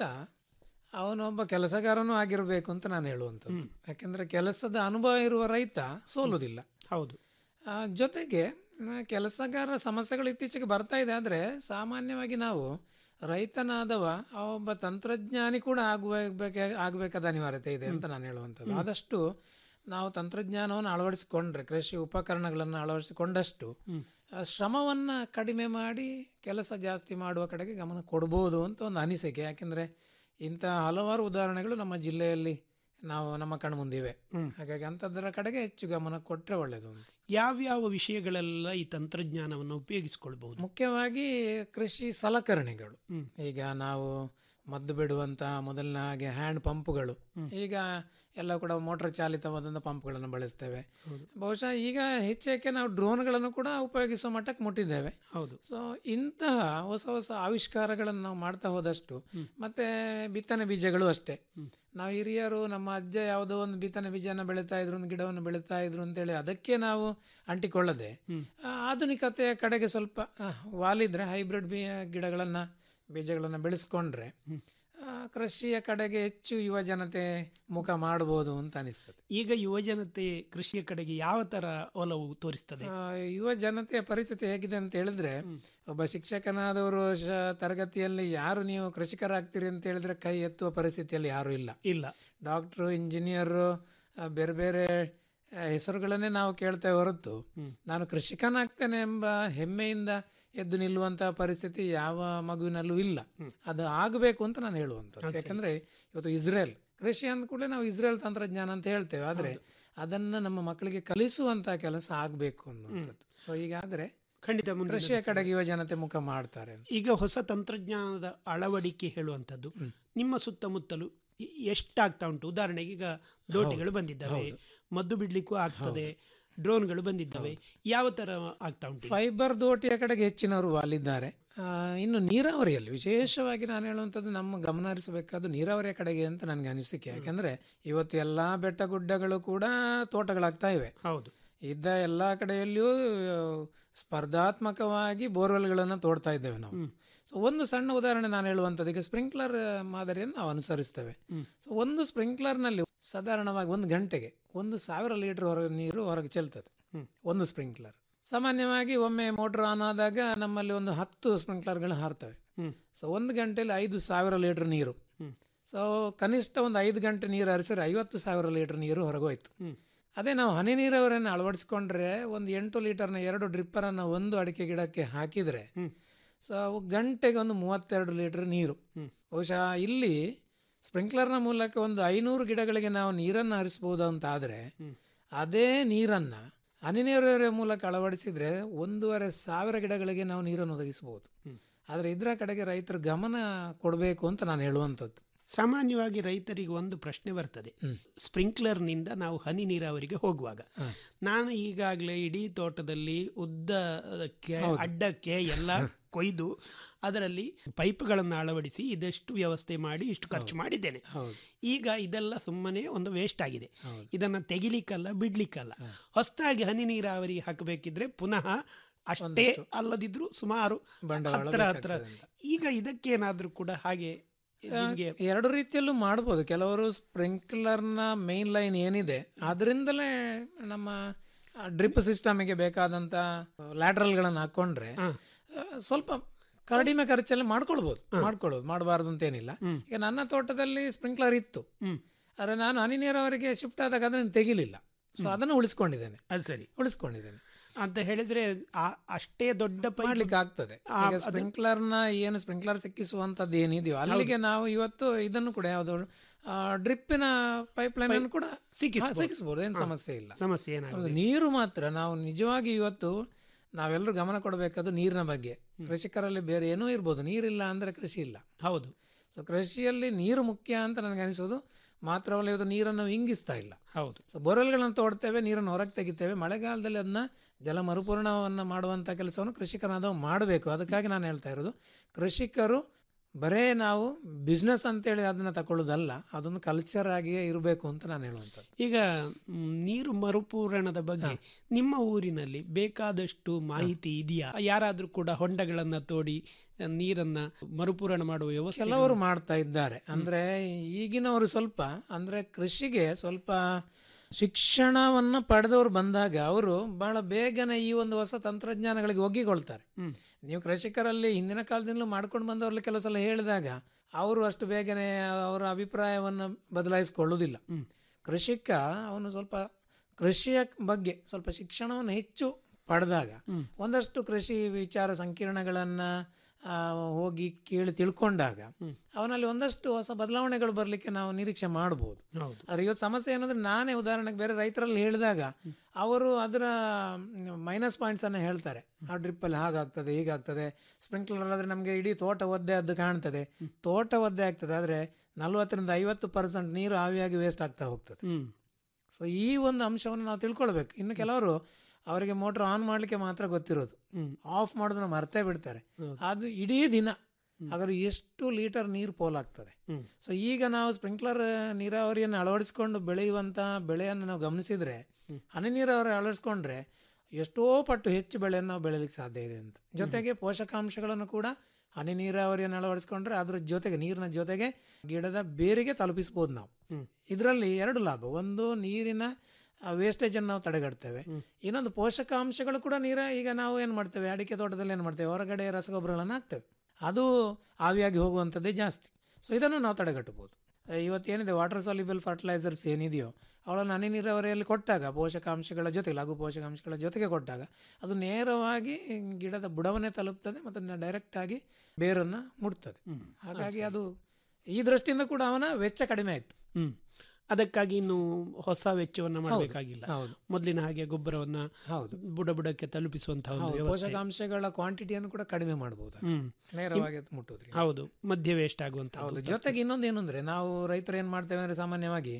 ಅವನೊಬ್ಬ ಕೆಲಸಗಾರನೂ ಆಗಿರಬೇಕು ಅಂತ ನಾನು ಹೇಳುವಂಥದ್ದು ಯಾಕೆಂದರೆ ಕೆಲಸದ ಅನುಭವ ಇರುವ ರೈತ ಸೋಲುವುದಿಲ್ಲ ಹೌದು ಆ, ಜೊತೆಗೆ ಆ, ಕೆಲಸಗಾರರ ಸಮಸ್ಯೆಗಳು ಇತ್ತೀಚೆಗೆ ಬರ್ತಾ ಇದೆ ಆದರೆ ಸಾಮಾನ್ಯವಾಗಿ ನಾವು ರೈತನಾದವ ಆ ಒಬ್ಬ ತಂತ್ರಜ್ಞಾನಿ ಕೂಡ ಆಗುವ ಆಗಬೇಕಾದ ಅನಿವಾರ್ಯತೆ ಇದೆ ಅಂತ ನಾನು ಹೇಳುವಂಥದ್ದು ಆದಷ್ಟು ನಾವು ತಂತ್ರಜ್ಞಾನವನ್ನು ಅಳವಡಿಸಿಕೊಂಡ್ರೆ ಕೃಷಿ ಉಪಕರಣಗಳನ್ನು ಅಳವಡಿಸಿಕೊಂಡಷ್ಟು ಆ, ಶ್ರಮವನ್ನ ಕಡಿಮೆ ಮಾಡಿ ಕೆಲಸ ಜಾಸ್ತಿ ಮಾಡುವ ಕಡೆಗೆ ಗಮನ ಕೊಡ್ಬೋದು ಅಂತ ಒಂದು ಅನಿಸಿಕೆ ಯಾಕೆಂದರೆ ಇಂಥ ಹಲವಾರು ಉದಾಹರಣೆಗಳು ನಮ್ಮ ಜಿಲ್ಲೆಯಲ್ಲಿ ನಾವು ನಮ್ಮ ಕಣ್ಮುಂದಿವೆ ಹಾಗಾಗಿ ಅಂಥದ್ದರ ಕಡೆಗೆ ಹೆಚ್ಚು ಗಮನ ಕೊಟ್ಟರೆ ಒಳ್ಳೆಯದು ಅಂತ ಯಾವ್ಯಾವ ವಿಷಯಗಳೆಲ್ಲ ಈ ತಂತ್ರಜ್ಞಾನವನ್ನು ಉಪಯೋಗಿಸ್ಕೊಳ್ಬಹುದು ಮುಖ್ಯವಾಗಿ ಕೃಷಿ ಸಲಕರಣೆಗಳು ಈಗ ನಾವು ಮದ್ದು ಬಿಡುವಂಥ ಮೊದಲಿನ ಹಾಗೆ ಹ್ಯಾಂಡ್ ಪಂಪ್ಗಳು ಈಗ ಎಲ್ಲ ಕೂಡ ಮೋಟರ್ ಚಾಲಿತವಾದಂಥ ಪಂಪ್ಗಳನ್ನು ಬಳಸ್ತೇವೆ ಬಹುಶಃ ಈಗ ಹೆಚ್ಚೇಕೆ ನಾವು ಡ್ರೋನ್ಗಳನ್ನು ಕೂಡ ಉಪಯೋಗಿಸುವ ಮಟ್ಟಕ್ಕೆ ಮುಟ್ಟಿದ್ದೇವೆ ಹೌದು ಸೊ ಇಂತಹ ಹೊಸ ಹೊಸ ಆವಿಷ್ಕಾರಗಳನ್ನು ನಾವು ಮಾಡ್ತಾ ಹೋದಷ್ಟು ಮತ್ತೆ ಬಿತ್ತನೆ ಬೀಜಗಳು ಅಷ್ಟೇ ನಾವು ಹಿರಿಯರು ನಮ್ಮ ಅಜ್ಜ ಯಾವುದೋ ಒಂದು ಬಿತ್ತನೆ ಬೀಜನ ಬೆಳೀತಾ ಇದ್ರು ಒಂದು ಗಿಡವನ್ನು ಬೆಳೀತಾ ಇದ್ರು ಅಂತೇಳಿ ಅದಕ್ಕೆ ನಾವು ಅಂಟಿಕೊಳ್ಳದೆ ಆ, ಆಧುನಿಕತೆಯ ಕಡೆಗೆ ಸ್ವಲ್ಪ ಆ, ವಾಲಿದ್ರೆ ಹೈಬ್ರಿಡ್ ಬೀ ಗಿಡಗಳನ್ನು ಬೀಜಗಳನ್ನು ಬೆಳೆಸ್ಕೊಂಡ್ರೆ ಆ, ಕೃಷಿಯ ಕಡೆಗೆ ಹೆಚ್ಚು ಯುವ ಜನತೆ ಮುಖ ಮಾಡಬಹುದು ಅಂತ ಅನಿಸ್ತದೆ ಈಗ ಯುವಜನತೆ ಕೃಷಿಯ ಕಡೆಗೆ ಯಾವ ತರ ಒಲವು ತೋರಿಸ್ತದೆ ಆ, ಯುವ ಜನತೆಯ ಪರಿಸ್ಥಿತಿ ಹೇಗಿದೆ ಅಂತ ಹೇಳಿದ್ರೆ ಒಬ್ಬ ಶಿಕ್ಷಕನಾದವರು ಶ ತರಗತಿಯಲ್ಲಿ ಯಾರು ನೀವು ಕೃಷಿಕರಾಗ್ತೀರಿ ಅಂತ ಹೇಳಿದ್ರೆ ಕೈ ಎತ್ತುವ ಪರಿಸ್ಥಿತಿಯಲ್ಲಿ ಯಾರು ಇಲ್ಲ ಇಲ್ಲ ಡಾಕ್ಟ್ರು ಇಂಜಿನಿಯರು ಆ, ಬೇರೆ ಬೇರೆ ಆ, ಹೆಸರುಗಳನ್ನೇ ನಾವು ಕೇಳ್ತೇವೆ ಹೊರತು ನಾನು ಕೃಷಿಕನಾಗ್ತೇನೆ ಎಂಬ ಹೆಮ್ಮೆಯಿಂದ ಎದ್ದು ನಿಲ್ಲುವಂತಹ ಪರಿಸ್ಥಿತಿ ಯಾವ ಮಗುವಿನಲ್ಲೂ ಇಲ್ಲ ಅದು ಆಗಬೇಕು ಅಂತ ನಾನು ಹೇಳುವಂಥದ್ದು ಯಾಕಂದ್ರೆ ಇವತ್ತು ಇಸ್ರೇಲ್ ಕೃಷಿ ಅಂದ ಕೂಡಲೇ ನಾವು ಇಸ್ರೇಲ್ ತಂತ್ರಜ್ಞಾನ ಅಂತ ಹೇಳ್ತೇವೆ ಆದರೆ ಅದನ್ನು ನಮ್ಮ ಮಕ್ಕಳಿಗೆ ಕಲಿಸುವಂತಹ ಕೆಲಸ ಆಗಬೇಕು ಅನ್ನುವಂಥದ್ದು ಸೊ ಹೀಗಾದ್ರೆ ಖಂಡಿತ ಮುಂದಿನ ಕೃಷಿಯ ಕಡೆಗೆ ಯುವ ಜನತೆ ಮುಖ ಮಾಡ್ತಾರೆ ಅಂತ. ಈಗ ಹೊಸ ತಂತ್ರಜ್ಞಾನದ ಅಳವಡಿಕೆ ಹೇಳುವಂಥದ್ದು ನಿಮ್ಮ ಸುತ್ತಮುತ್ತಲು ಎ- ಎಷ್ಟಾಗ್ತಾ ಉಂಟು ಉದಾಹರಣೆಗೆ ಈಗ ದೋಟಿಗಳು ಬಂದಿದ್ದಾವೆ ಮದ್ದು ಬಿಡ್ಲಿಕ್ಕೂ ಆಗ್ತದೆ ಡ್ರೋನ್ಗಳು ಬಂದಿದ್ದಾವೆ ಯಾವ ತರ ಆಗ್ತಾ ಉಂಟು ಈಗ? ಫೈಬರ್ ದೋಟಿಯ ಕಡೆಗೆ ಹೆಚ್ಚಿನವರು ವಾಲಿದ್ದಾರೆ ಆ, ಇನ್ನು ನೀರಾವರಿಯಲ್ಲಿ ವಿಶೇಷವಾಗಿ ನಾನು ಹೇಳುವಂಥದ್ದು ನಮ್ಮ ಗಮನ ಹರಿಸಬೇಕಾದ್ದು ನೀರಾವರಿಯ ಕಡೆಗೆ ಅಂತ ನನಗೆ ಅನಿಸಿಕೆ ಯಾಕೆಂದ್ರೆ ಇವತ್ತು ಎಲ್ಲ ಬೆಟ್ಟ ಗುಡ್ಡಗಳು ಕೂಡ ತೋಟಗಳಾಗ್ತಾ ಇವೆ ಹೌದು ಇದ್ದ ಎಲ್ಲ ಕಡೆಯಲ್ಲಿಯೂ ಆ, ಸ್ಪರ್ಧಾತ್ಮಕವಾಗಿ ಬೋರ್ವೆಲ್ಗಳನ್ನು ತೋಡ್ತಾ ಇದ್ದೇವೆ ನಾವು ಸೊ ಒಂದು ಸಣ್ಣ ಉದಾಹರಣೆ ನಾನು ಹೇಳುವಂಥದ್ದು ಈಗ ಸ್ಪ್ರಿಂಕ್ಲರ್ ಮಾದರಿಯನ್ನು ನಾವು ಅನುಸರಿಸ್ತೇವೆ ಸೊ ಒಂದು ಸ್ಪ್ರಿಂಕ್ಲರ್ನಲ್ಲಿ ಸಾಧಾರಣವಾಗಿ ಒಂದು ಗಂಟೆಗೆ ಒಂದು ಸಾವಿರ ಲೀಟರ್ ಹೊರಗೆ ನೀರು ಹೊರಗೆ ಚೆಲ್ತದೆ ಒಂದು ಸ್ಪ್ರಿಂಕ್ಲರ್ ಸಾಮಾನ್ಯವಾಗಿ ಒಮ್ಮೆ ಮೋಟರ್ ಆನ್ ಆದಾಗ ನಮ್ಮಲ್ಲಿ ಒಂದು ಹತ್ತು ಸ್ಪ್ರಿಂಕ್ಲರ್ಗಳು ಹಾರ್ತವೆ ಸೊ ಒಂದು ಗಂಟೆಯಲ್ಲಿ ಐದು ಸಾವಿರ ಲೀಟರ್ ನೀರು ಸೊ ಕನಿಷ್ಠ ಒಂದು ಐದು ಗಂಟೆ ನೀರು ಹರಿಸಿದ್ರೆ ಐವತ್ತು ಸಾವಿರ ಲೀಟರ್ ನೀರು ಹೊರಗೋಯ್ತು ಅದೇ ನಾವು ಹನಿ ನೀರಾವರಿಯನ್ನು ಅಳವಡಿಸ್ಕೊಂಡ್ರೆ ಒಂದು ಎಂಟು ಲೀಟರ್ನ ಎರಡು ಡ್ರಿಪ್ಪರನ್ನು ಒಂದು ಅಡಿಕೆ ಗಿಡಕ್ಕೆ ಹಾಕಿದರೆ ಸೊ ಅವು ಗಂಟೆಗೆ ಒಂದು ಮೂವತ್ತೆರಡು ಲೀಟರ್ ನೀರು ಬಹುಶಃ ಇಲ್ಲಿ ಸ್ಪ್ರಿಂಕ್ಲರ್ನ ಮೂಲಕ ಒಂದು ಐನೂರು ಗಿಡಗಳಿಗೆ ನಾವು ನೀರನ್ನು ಹರಿಸ್ಬೋದು ಅಂತ ಆದರೆ ಅದೇ ನೀರನ್ನು ಹನಿ ನೀರಾವರಿಯ ಮೂಲಕ ಅಳವಡಿಸಿದರೆ ಒಂದೂವರೆ ಸಾವಿರ ಗಿಡಗಳಿಗೆ ನಾವು ನೀರನ್ನು ಒದಗಿಸ್ಬೋದು ಆದರೆ ಇದರ ಕಡೆಗೆ ರೈತರು ಗಮನ ಕೊಡಬೇಕು ಅಂತ ನಾನು ಹೇಳುವಂಥದ್ದು ಸಾಮಾನ್ಯವಾಗಿ ರೈತರಿಗೆ ಒಂದು ಪ್ರಶ್ನೆ ಬರ್ತದೆ ಸ್ಪ್ರಿಂಕ್ಲರ್ನಿಂದ ನಾವು ಹನಿ ನೀರಾವರಿಗೆ ಹೋಗುವಾಗ ನಾನು ಈಗಾಗಲೇ ಇಡೀ ತೋಟದಲ್ಲಿ ಉದ್ದಕ್ಕೆ ಹೌದು. ಅಡ್ಡಕ್ಕೆ ಎಲ್ಲ ಕೊಯ್ದು ಅದರಲ್ಲಿ ಪೈಪ್ಗಳನ್ನು ಅಳವಡಿಸಿ ಇದೆಷ್ಟು ವ್ಯವಸ್ಥೆ ಮಾಡಿ ಇಷ್ಟು ಖರ್ಚು ಮಾಡಿದ್ದೇನೆ ಈಗ ಇದೆಲ್ಲ ಸುಮ್ಮನೆ ಒಂದು ವೇಸ್ಟ್ ಆಗಿದೆ ಇದನ್ನು ತೆಗಿಲಿಕ್ಕಲ್ಲ ಬಿಡ್ಲಿಕ್ಕಲ್ಲ ಹೊಸದಾಗಿ ಹನಿ ನೀರಾವರಿ ಹಾಕಬೇಕಿದ್ರೆ ಪುನಃ ಅಷ್ಟೇ ಅಲ್ಲದಿದ್ರು ಸುಮಾರು ಬಂಡವಾಳ ಹತ್ರ ಹತ್ರ ಬೇಕಾಗ್ತದೆ ಈಗ ಇದಕ್ಕೇನಾದ್ರೂ ಕೂಡ ಹಾಗೆ ನಿಮ್ಗೆ ಎರಡು ರೀತಿಯಲ್ಲೂ ಮಾಡ್ಬೋದು ಕೆಲವರು ಸ್ಪ್ರಿಂಕ್ಲರ್ನ ಮೇನ್ ಲೈನ್ ಏನಿದೆ ಅದರಿಂದಲೇ ನಮ್ಮ ಡ್ರಿಪ್ ಸಿಸ್ಟಮಿಗೆ ಬೇಕಾದಂಥ ಲ್ಯಾಟ್ರಲ್ಗಳನ್ನು ಹಾಕೊಂಡ್ರೆ ಆ, ಸ್ವಲ್ಪ ಕಡಿಮೆ ಖರ್ಚಲ್ಲಿ ಮಾಡ್ಕೊಳ್ಬೋದು ಮಾಡ್ಕೊಳ್ಳೋದು ಮಾಡಬಾರ್ದು ಅಂತೇನಿಲ್ಲ ಈಗ ನನ್ನ ತೋಟದಲ್ಲಿ ಸ್ಪ್ರಿಂಕ್ಲರ್ ಇತ್ತು ಆದರೆ ನಾನು ಹನಿ ನೀರಾವರಿಗೆ ಶಿಫ್ಟ್ ಆದಾಗ ಅದನ್ನು ತೆಗಿಲಿಲ್ಲ ಸೊ ಅದನ್ನು ಉಳಿಸ್ಕೊಂಡಿದ್ದೇನೆ ಅದು ಸರಿ ಉಳಿಸ್ಕೊಂಡಿದ್ದೇನೆ ಅಂತ ಹೇಳಿದ್ರೆ ಆ- ಅಷ್ಟೇ ದೊಡ್ಡ pipe- ಮಾಡ್ಲಿಕ್ಕೆ ಆಗ್ತದೆ ಆ, ಈಗ ಅದು- ಸ್ಪ್ರಿಂಕ್ಲರ್ನ ಏನು ಸ್ಪ್ರಿಂಕ್ಲರ್ ಸಿಕ್ಕಿಸುವಂತದ್ದು ಏನಿದೆಯೋ ಅಲ್ಲಿಗೆ ನಾವು ಇವತ್ತು ಇದನ್ನು ಕೂಡ ಯಾವುದು ಡ್ರಿಪ್ಪಿನ ಪೈಪ್ ಲೈನ್ ಅನ್ನು ಕೂಡ ಸಿಕ್ಕಿಸ್ಬೋದು. ಹಾ, ಸಿಕ್ಕಿಸ್ಬೋದು ಏನು ಸಮಸ್ಯೆ ಇಲ್ಲ ಸಮಸ್ಯೆ ಏನಾಗುತ್ತೆ ಸಮಸ್ಯೆ- ನೀರು ಮಾತ್ರ ನಾವು ನಿಜವಾಗಿ ಇವತ್ತು ನಾವೆಲ್ಲರೂ ಗಮನ ಕೊಡಬೇಕಾದ್ದು ನೀರಿನ ಬಗ್ಗೆ ಕೃಷಿಕರಲ್ಲಿ ಬೇರೆ ಏನೂ ಇರ್ಬೋದು ನೀರಿಲ್ಲ ಅಂದರೆ ಕೃಷಿ ಇಲ್ಲ ಹೌದು ಸೊ ಕೃಷಿಯಲ್ಲಿ ನೀರು ಮುಖ್ಯ ಅಂತ ನನಗೆ ಅನಿಸೋದು ಮಾತ್ರವಲ್ಲ ಇವತ್ತು ನೀರನ್ನು ನಾವು ಇಂಗಿಸ್ತಾ ಇಲ್ಲ ಹೌದು ಸೊ ಬೋರ್ವೆಲ್ಗಳನ್ನು ತೋಡ್ತೇವೆ ನೀರನ್ನು ಹೊರಗೆ ತೆಗಿತೇವೆ ಮಳೆಗಾಲದಲ್ಲಿ ಅದನ್ನ ಜಲ ಮರುಪೂರ್ಣವನ್ನು ಮಾಡುವಂಥ ಕೆಲಸವನ್ನು ಕೃಷಿಕನಾದವು ಮಾಡಬೇಕು ಅದಕ್ಕಾಗಿ ನಾನು ಹೇಳ್ತಾ ಇರೋದು ಕೃಷಿಕರು ಬರೇ ನಾವು ಬಿಸ್ನೆಸ್ ಅಂತೇಳಿ ಅದನ್ನು ತಗೊಳ್ಳೋದಲ್ಲ ಅದೊಂದು ಕಲ್ಚರ್ ಆಗಿಯೇ ಇರಬೇಕು ಅಂತ ನಾನು ಹೇಳುವಂಥದ್ದು ಈಗ ಮ್, ನೀರು ಮರುಪೂರಣದ ಬಗ್ಗೆ ನಿಮ್ಮ ಊರಿನಲ್ಲಿ ಬೇಕಾದಷ್ಟು ಮಾಹಿತಿ ಇದೆಯಾ ಯಾರಾದ್ರೂ ಕೂಡ ಹೊಂಡಗಳನ್ನ ತೋಡಿ ಆ, ನೀರನ್ನ ಮರುಪೂರಣ ಮಾಡುವ ವ್ಯವಸ್ಥೆ ಕೆಲವರು ಮಾಡ್ತಾ ಇದ್ದಾರೆ ಅಂದ್ರೆ ಈಗಿನವರು ಸ್ವಲ್ಪ ಅಂದ್ರೆ ಕೃಷಿಗೆ ಸ್ವಲ್ಪ ಶಿಕ್ಷಣವನ್ನು ಪಡೆದವರು ಬಂದಾಗ ಅವರು ಬಹಳ ಬೇಗನೆ ಈ ಒಂದು ಹೊಸ ತಂತ್ರಜ್ಞಾನಗಳಿಗೆ ಒಗ್ಗಿಕೊಳ್ತಾರೆ ನೀವು ಕೃಷಿಕರಲ್ಲಿ ಹಿಂದಿನ ಕಾಲದಿಂದಲೂ ಮಾಡ್ಕೊಂಡು ಬಂದವರಲ್ಲಿ ಕೆಲವು ಸಲ ಹೇಳಿದಾಗ ಅವರು ಅಷ್ಟು ಬೇಗನೆ ಅವರ ಅಭಿಪ್ರಾಯವನ್ನು ಬದಲಾಯಿಸಿಕೊಳ್ಳುವುದಿಲ್ಲ ಕೃಷಿಕ ಅವನು ಸ್ವಲ್ಪ ಕೃಷಿಯ ಬಗ್ಗೆ ಸ್ವಲ್ಪ ಶಿಕ್ಷಣವನ್ನು ಹೆಚ್ಚು ಪಡೆದಾಗ ಒಂದಷ್ಟು ಕೃಷಿ ವಿಚಾರ ಸಂಕಿರಣಗಳನ್ನು ಹೋಗಿ ಕೇಳಿ ತಿಳ್ಕೊಂಡಾಗ ಅವನಲ್ಲಿ ಒಂದಷ್ಟು ಹೊಸ ಬದಲಾವಣೆಗಳು ಬರಲಿಕ್ಕೆ ನಾವು ನಿರೀಕ್ಷೆ ಮಾಡ್ಬೋದು ಹೌದು. ಆದರೆ ಇವತ್ತು ಸಮಸ್ಯೆ ಏನಂದ್ರೆ ನಾನೇ ಉದಾಹರಣೆಗೆ ಬೇರೆ ರೈತರಲ್ಲಿ ಹೇಳಿದಾಗ ಅವರು ಅದರ ಮೈನಸ್ ಪಾಯಿಂಟ್ಸನ್ನು ಹೇಳ್ತಾರೆ ಆ ಡ್ರಿಪ್ಪಲ್ಲಿ ಹಾಗಾಗ್ತದೆ ಹೀಗಾಗ್ತದೆ ಸ್ಪ್ರಿಂಕ್ಲರ್ ಆದರೆ ನಮಗೆ ಇಡೀ ತೋಟ ಒದ್ದೆ ಅದು ಕಾಣ್ತದೆ ತೋಟ ಒದ್ದೆ ಆಗ್ತದೆ ಆದರೆ ನಲ್ವತ್ತರಿಂದ ಐವತ್ತು ಪರ್ಸೆಂಟ್ ನೀರು ಆವಿಯಾಗಿ ವೇಸ್ಟ್ ಆಗ್ತಾ ಹೋಗ್ತದೆ ಹ್ಮ್ ಸೊ ಈ ಒಂದು ಅಂಶವನ್ನು ನಾವು ತಿಳ್ಕೊಳ್ಬೇಕು ಇನ್ನು ಕೆಲವರು ಅವರಿಗೆ ಮೋಟರ್ ಆನ್ ಮಾಡಲಿಕ್ಕೆ ಮಾತ್ರ ಗೊತ್ತಿರೋದು ಆಫ್ ಮಾಡೋದನ್ನ ಮರ್ತೇ ಬಿಡ್ತಾರೆ ಅದು ಇಡೀ ದಿನ ಹಾಗಾದ್ರೆ ಎಷ್ಟು ಲೀಟರ್ ನೀರು ಪೋಲಾಗ್ತದೆ ಸೊ ಈಗ ನಾವು ಸ್ಪ್ರಿಂಕ್ಲರ್ ನೀರಾವರಿಯನ್ನು ಅಳವಡಿಸ್ಕೊಂಡು ಬೆಳೆಯುವಂಥ ಬೆಳೆಯನ್ನು ನಾವು ಗಮನಿಸಿದರೆ ಹನಿ ನೀರಾವರಿ ಅಳವಡಿಸ್ಕೊಂಡ್ರೆ ಎಷ್ಟೋ ಪಟ್ಟು ಹೆಚ್ಚು ಬೆಳೆಯನ್ನು ನಾವು ಬೆಳೆಯಲಿಕ್ಕೆ ಸಾಧ್ಯ ಇದೆ ಅಂತ ಜೊತೆಗೆ ಪೋಷಕಾಂಶಗಳನ್ನು ಕೂಡ ಹನಿ ನೀರಾವರಿಯನ್ನು ಅಳವಡಿಸ್ಕೊಂಡ್ರೆ ಅದ್ರ ಜೊತೆಗೆ ನೀರಿನ ಜೊತೆಗೆ ಗಿಡದ ಬೇರಿಗೆ ತಲುಪಿಸ್ಬೋದು ನಾವು ಇದರಲ್ಲಿ ಎರಡು ಲಾಭ ಒಂದು ನೀರಿನ ವೇಸ್ಟೇಜನ್ನು ನಾವು ತಡೆಗಟ್ತೇವೆ ಇನ್ನೊಂದು ಪೋಷಕಾಂಶಗಳು ಕೂಡ ನೀರ ಈಗ ನಾವು ಏನು ಮಾಡ್ತೇವೆ ಅಡಿಕೆ ತೋಟದಲ್ಲಿ ಏನು ಮಾಡ್ತೇವೆ ಹೊರಗಡೆ ರಸಗೊಬ್ಬರಗಳನ್ನು ಹಾಕ್ತೇವೆ ಅದು ಆವಿಯಾಗಿ ಹೋಗುವಂಥದ್ದೇ ಜಾಸ್ತಿ ಸೊ ಇದನ್ನು ನಾವು ತಡೆಗಟ್ಟಬಹುದು ಇವತ್ತೇನಿದೆ ವಾಟರ್ ಸಾಲ್ಯುಬಲ್ ಫರ್ಟಿಲೈಸರ್ಸ್ ಏನಿದೆಯೋ ಅವಳನ್ನು ಹನಿ ನೀರಾವರಿಯಲ್ಲಿ ಕೊಟ್ಟಾಗ ಪೋಷಕಾಂಶಗಳ ಜೊತೆ ಲಘು ಪೋಷಕಾಂಶಗಳ ಜೊತೆಗೆ ಕೊಟ್ಟಾಗ ಅದು ನೇರವಾಗಿ ಗಿಡದ ಬುಡವನ್ನೇ ತಲುಪ್ತದೆ ಮತ್ತು ಡೈರೆಕ್ಟಾಗಿ ಬೇರನ್ನು ಮುಟ್ತದೆ ಹಾಗಾಗಿ ಅದು ಈ ದೃಷ್ಟಿಯಿಂದ ಕೂಡ ಅವನ ವೆಚ್ಚ ಕಡಿಮೆ ಆಯಿತು ಹ್ಮ್ ಅದಕ್ಕಾಗಿ ಇನ್ನು ಹೊಸ ವೆಚ್ಚವನ್ನ ಮಾಡಬೇಕಾಗಿಲ್ಲ ಹೌದು. ಮೊದಲಿನ ಹಾಗೆ ಗೊಬ್ಬರವನ್ನ ಹೌದು. ಬುಡ ಬುಡಕ್ಕೆ ತಲುಪಿಸುವಂತಹ ಒಂದು ಹೌದು, ವ್ಯವಸ್ಥೆ ಪೋಷಕಾಂಶಗಳ ಕ್ವಾಂಟಿಟಿಯನ್ನು ಕೂಡ ಕಡಿಮೆ ಮಾಡಬಹುದು ಹ್ಮ್. ನೇರವಾಗಿ ಅದು ಮುಟ್ಟುವುದ್ರಿಂದ ಹೌದು ಮಧ್ಯ ವೇಸ್ಟ್ ಆಗುವಂತ ಹೌದು ಜೊತೆಗೆ ಇನ್ನೊಂದು ಏನು ಅಂದ್ರೆ ನಾವು ರೈತರು ಏನು ಮಾಡ್ತೇವೆ ಅಂದ್ರೆ ಸಾಮಾನ್ಯವಾಗಿ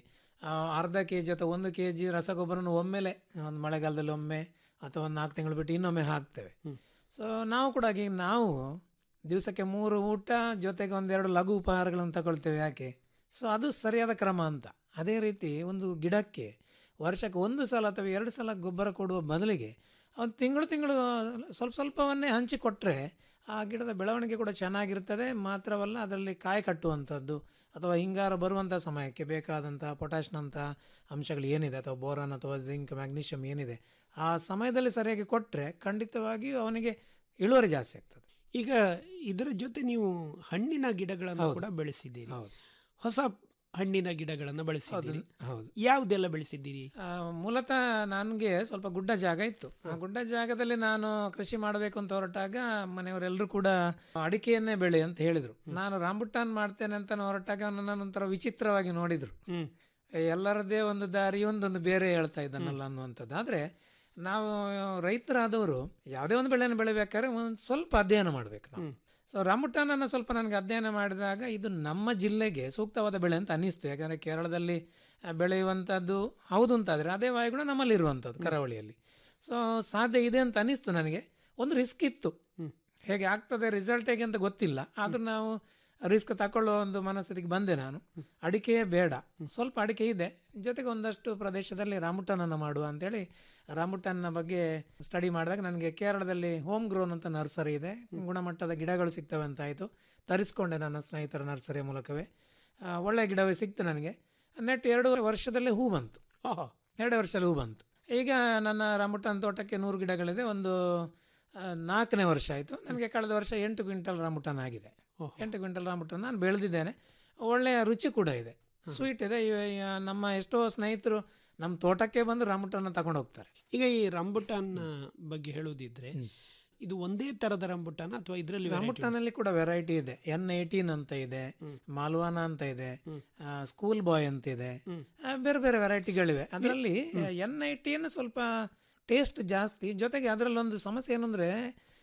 ಆ, ಅರ್ಧ ಕೆ ಜಿ ಅಥವಾ ಒಂದು ಕೆ ಜಿ ರಸಗೊಬ್ಬರನ ಒಮ್ಮೆಲೆ ಒಂದು ಮಳೆಗಾಲದಲ್ಲಿ ಒಮ್ಮೆ ಅಥವಾ ಒಂದು ನಾಲ್ಕು ತಿಂಗಳು ಬಿಟ್ಟು ಇನ್ನೊಮ್ಮೆ ಹಾಕ್ತೇವೆ ಸೊ ನಾವು ಕೂಡ ಹಾಗೆ ನಾವು ದಿವಸಕ್ಕೆ ಮೂರು ಊಟ ಜೊತೆಗೆ ಒಂದೆರಡು ಲಘು ಉಪಹಾರಗಳನ್ನು ತಗೊಳ್ತೇವೆ ಯಾಕೆ ಸೊ ಅದು ಸರಿಯಾದ ಕ್ರಮ ಅಂತ ಅದೇ ರೀತಿ ಒಂದು ಗಿಡಕ್ಕೆ ವರ್ಷಕ್ಕೆ ಒಂದು ಸಲ ಅಥವಾ ಎರಡು ಸಲ ಗೊಬ್ಬರ ಕೊಡುವ ಬದಲಿಗೆ ಒಂದು ತಿಂಗಳು ತಿಂಗಳು ಸ್ವಲ್ಪ ಸ್ವಲ್ಪವನ್ನೇ ಹಂಚಿಕೊಟ್ರೆ ಆ ಗಿಡದ ಬೆಳವಣಿಗೆ ಕೂಡ ಚೆನ್ನಾಗಿರ್ತದೆ ಮಾತ್ರವಲ್ಲ ಅದರಲ್ಲಿ ಕಾಯಿ ಕಟ್ಟುವಂಥದ್ದು ಅಥವಾ ಹಿಂಗಾರ ಬರುವಂಥ ಸಮಯಕ್ಕೆ ಬೇಕಾದಂಥ ಪೊಟ್ಯಾಶ್ನಂಥ ಅಂಶಗಳು ಏನಿದೆ ಅಥವಾ ಬೋರಾನ್ ಅಥವಾ ಜಿಂಕ್ ಮ್ಯಾಗ್ನೀಷಿಯಮ್ ಏನಿದೆ ಆ ಸಮಯದಲ್ಲಿ ಸರಿಯಾಗಿ ಕೊಟ್ಟರೆ ಖಂಡಿತವಾಗಿಯೂ ಅವನಿಗೆ ಇಳುವರಿ ಜಾಸ್ತಿ ಆಗ್ತದೆ ಈಗ ಇದರ ಜೊತೆ ನೀವು ಹಣ್ಣಿನ ಗಿಡಗಳನ್ನು ಕೂಡ ಬೆಳೆಸಿದ್ದೀರಿ ಹೊಸ ಹಣ್ಣಿನ ಗಿಡಗಳನ್ನು ಬೆಳೆಸಿದ್ದೀರಿ ಹೌದು ಯಾವುದೆಲ್ಲ ಬೆಳೆಸಿದ್ದೀರಿ ಆ, ಮೂಲತಃ ನನಗೆ ಸ್ವಲ್ಪ ಗುಡ್ಡ ಜಾಗ ಇತ್ತು ಆ ಗುಡ್ಡ ಜಾಗದಲ್ಲಿ ನಾನು ಕೃಷಿ ಮಾಡಬೇಕು ಅಂತ ಹೊರಟಾಗ ಮನೆಯವರೆಲ್ಲರೂ ಕೂಡ ಅಡಿಕೆಯನ್ನೇ ಬೆಳೆ ಅಂತ ಹೇಳಿದರು ನಾನು ರಾಂಬುಟ್ಟಾನ್ ಮಾಡ್ತೇನೆ ಅಂತ ಹೊರಟಾಗ ನನ್ನನ್ನು ಒಂಥರ ವಿಚಿತ್ರವಾಗಿ ನೋಡಿದರು ಎಲ್ಲರದ್ದೇ ಒಂದು ದಾರಿ ಒಂದೊಂದು ಬೇರೆ ಹೇಳ್ತಾ ಇದ್ದಾನಲ್ಲ ಅನ್ನುವಂಥದ್ದು ಆದರೆ ನಾವು ರೈತರಾದವರು ಯಾವುದೇ ಒಂದು ಬೆಳೆಯನ್ನು ಬೆಳಿಬೇಕಾದ್ರೆ ಒಂದು ಸ್ವಲ್ಪ ಅಧ್ಯಯನ ಮಾಡಬೇಕು ನಾವು ಸೊ ರಾಮುಟಾನನ್ನು ಸ್ವಲ್ಪ ನನಗೆ ಅಧ್ಯಯನ ಮಾಡಿದಾಗ ಇದು ನಮ್ಮ ಜಿಲ್ಲೆಗೆ ಸೂಕ್ತವಾದ ಬೆಳೆ ಅಂತ ಅನ್ನಿಸ್ತು ಯಾಕಂದರೆ ಕೇರಳದಲ್ಲಿ ಆ, ಬೆಳೆಯುವಂಥದ್ದು ಹೌದು ಅಂತಾದರೆ ಅದೇ ವಾಯುಗುಣ ನಮ್ಮಲ್ಲಿ ಇರುವಂಥದ್ದು ಕರಾವಳಿಯಲ್ಲಿ ಸೊ ಸಾಧ್ಯ ಇದೆ ಅಂತ ಅನ್ನಿಸ್ತು ನನಗೆ ಒಂದು ರಿಸ್ಕ್ ಇತ್ತು ಹೇಗೆ ಆಗ್ತದೆ ರಿಸಲ್ಟ್ ಹೇಗೆ ಅಂತ ಗೊತ್ತಿಲ್ಲ ಆದರೂ ನಾವು ರಿಸ್ಕ್ ತಗೊಳ್ಳೋ ಒಂದು ಮನಸ್ಥಿತಿಗೆ ಬಂದೆ ನಾನು ಅಡಿಕೆ ಬೇಡ ಸ್ವಲ್ಪ ಅಡಿಕೆ ಇದೆ ಜೊತೆಗೆ ಒಂದಷ್ಟು ಪ್ರದೇಶದಲ್ಲಿ ರಾಮುಟನನ್ನು ಮಾಡುವ ಅಂತೇಳಿ ರಾಮುಟನ್ನ ಬಗ್ಗೆ ಸ್ಟಡಿ ಮಾಡಿದಾಗ ನನಗೆ ಕೇರಳದಲ್ಲಿ ಹೋಮ್ ಗ್ರೋನ್ ಅಂತ ನರ್ಸರಿ ಇದೆ ಗುಣಮಟ್ಟದ ಗಿಡಗಳು ಸಿಗ್ತವೆ ಅಂತ ಆಯಿತು ತರಿಸ್ಕೊಂಡೆ ನನ್ನ ಸ್ನೇಹಿತರ ನರ್ಸರಿಯ ಮೂಲಕವೇ ಆ, ಒಳ್ಳೆ ಗಿಡವೇ ಸಿಕ್ತು ನನಗೆ ನೆಟ್ ಎರಡು ವರ್ಷದಲ್ಲಿ ಹೂ ಬಂತು ಎರಡು ವರ್ಷದಲ್ಲಿ ಹೂ ಬಂತು ಈಗ ನನ್ನ ರಾಮುಟನ್ ತೋಟಕ್ಕೆ ನೂರು ಗಿಡಗಳಿದೆ ಒಂದು ಆ, ನಾಲ್ಕನೇ ವರ್ಷ ಆಯಿತು ನನಗೆ ಕಳೆದ ವರ್ಷ ಎಂಟು ಕ್ವಿಂಟಲ್ ರಾಮುಟನ್ ಆಗಿದೆ ಎಂಟು ಕ್ವಿಂಟಲ್ ರಾಮುಟನ್ ನಾನು ಬೆಳೆದಿದ್ದೇನೆ ಒಳ್ಳೆಯ ರುಚಿ ಕೂಡ ಇದೆ ಸ್ವೀಟ್ ಇದೆ ಇವ- ಇವ- ನಮ್ಮ ಎಷ್ಟೋ ಸ್ನೇಹಿತರು ನಮ್ಮ ತೋಟಕ್ಕೆ ಬಂದು ರಾಮುಟನ್ನ ತಗೊಂಡು ಹೋಗ್ತಾರೆ ಈಗ ಈ ರಂಬುಟಾನ್ ಬಗ್ಗೆ ಹೇಳುವುದಿದ್ರೆ ಇದು ಒಂದೇ ತರದ ರಂಬುಟಾನ ಅಥವಾ ಇದರಲ್ಲಿ ರಾಮುಟಾನಲ್ಲಿ ಕೂಡ ವೆರೈಟಿ ಇದೆ ಎನ್ ಏಯ್ಟೀನ್ ಅಂತ ಇದೆ ಮಾಲ್ವಾನ ಅಂತ ಇದೆ ಸ್ಕೂಲ್ ಬಾಯ್ ಅಂತ ಇದೆ ಆ, ಬೇರೆ ಬೇರೆ ವೆರೈಟಿಗಳಿವೆ ಅದರಲ್ಲಿ ಎನ್ ಏಯ್ಟೀನ್ ಸ್ವಲ್ಪ ಟೇಸ್ಟ್ ಜಾಸ್ತಿ ಜೊತೆಗೆ ಅದರಲ್ಲಿ ಒಂದು ಸಮಸ್ಯೆ ಏನು ಅಂದರೆ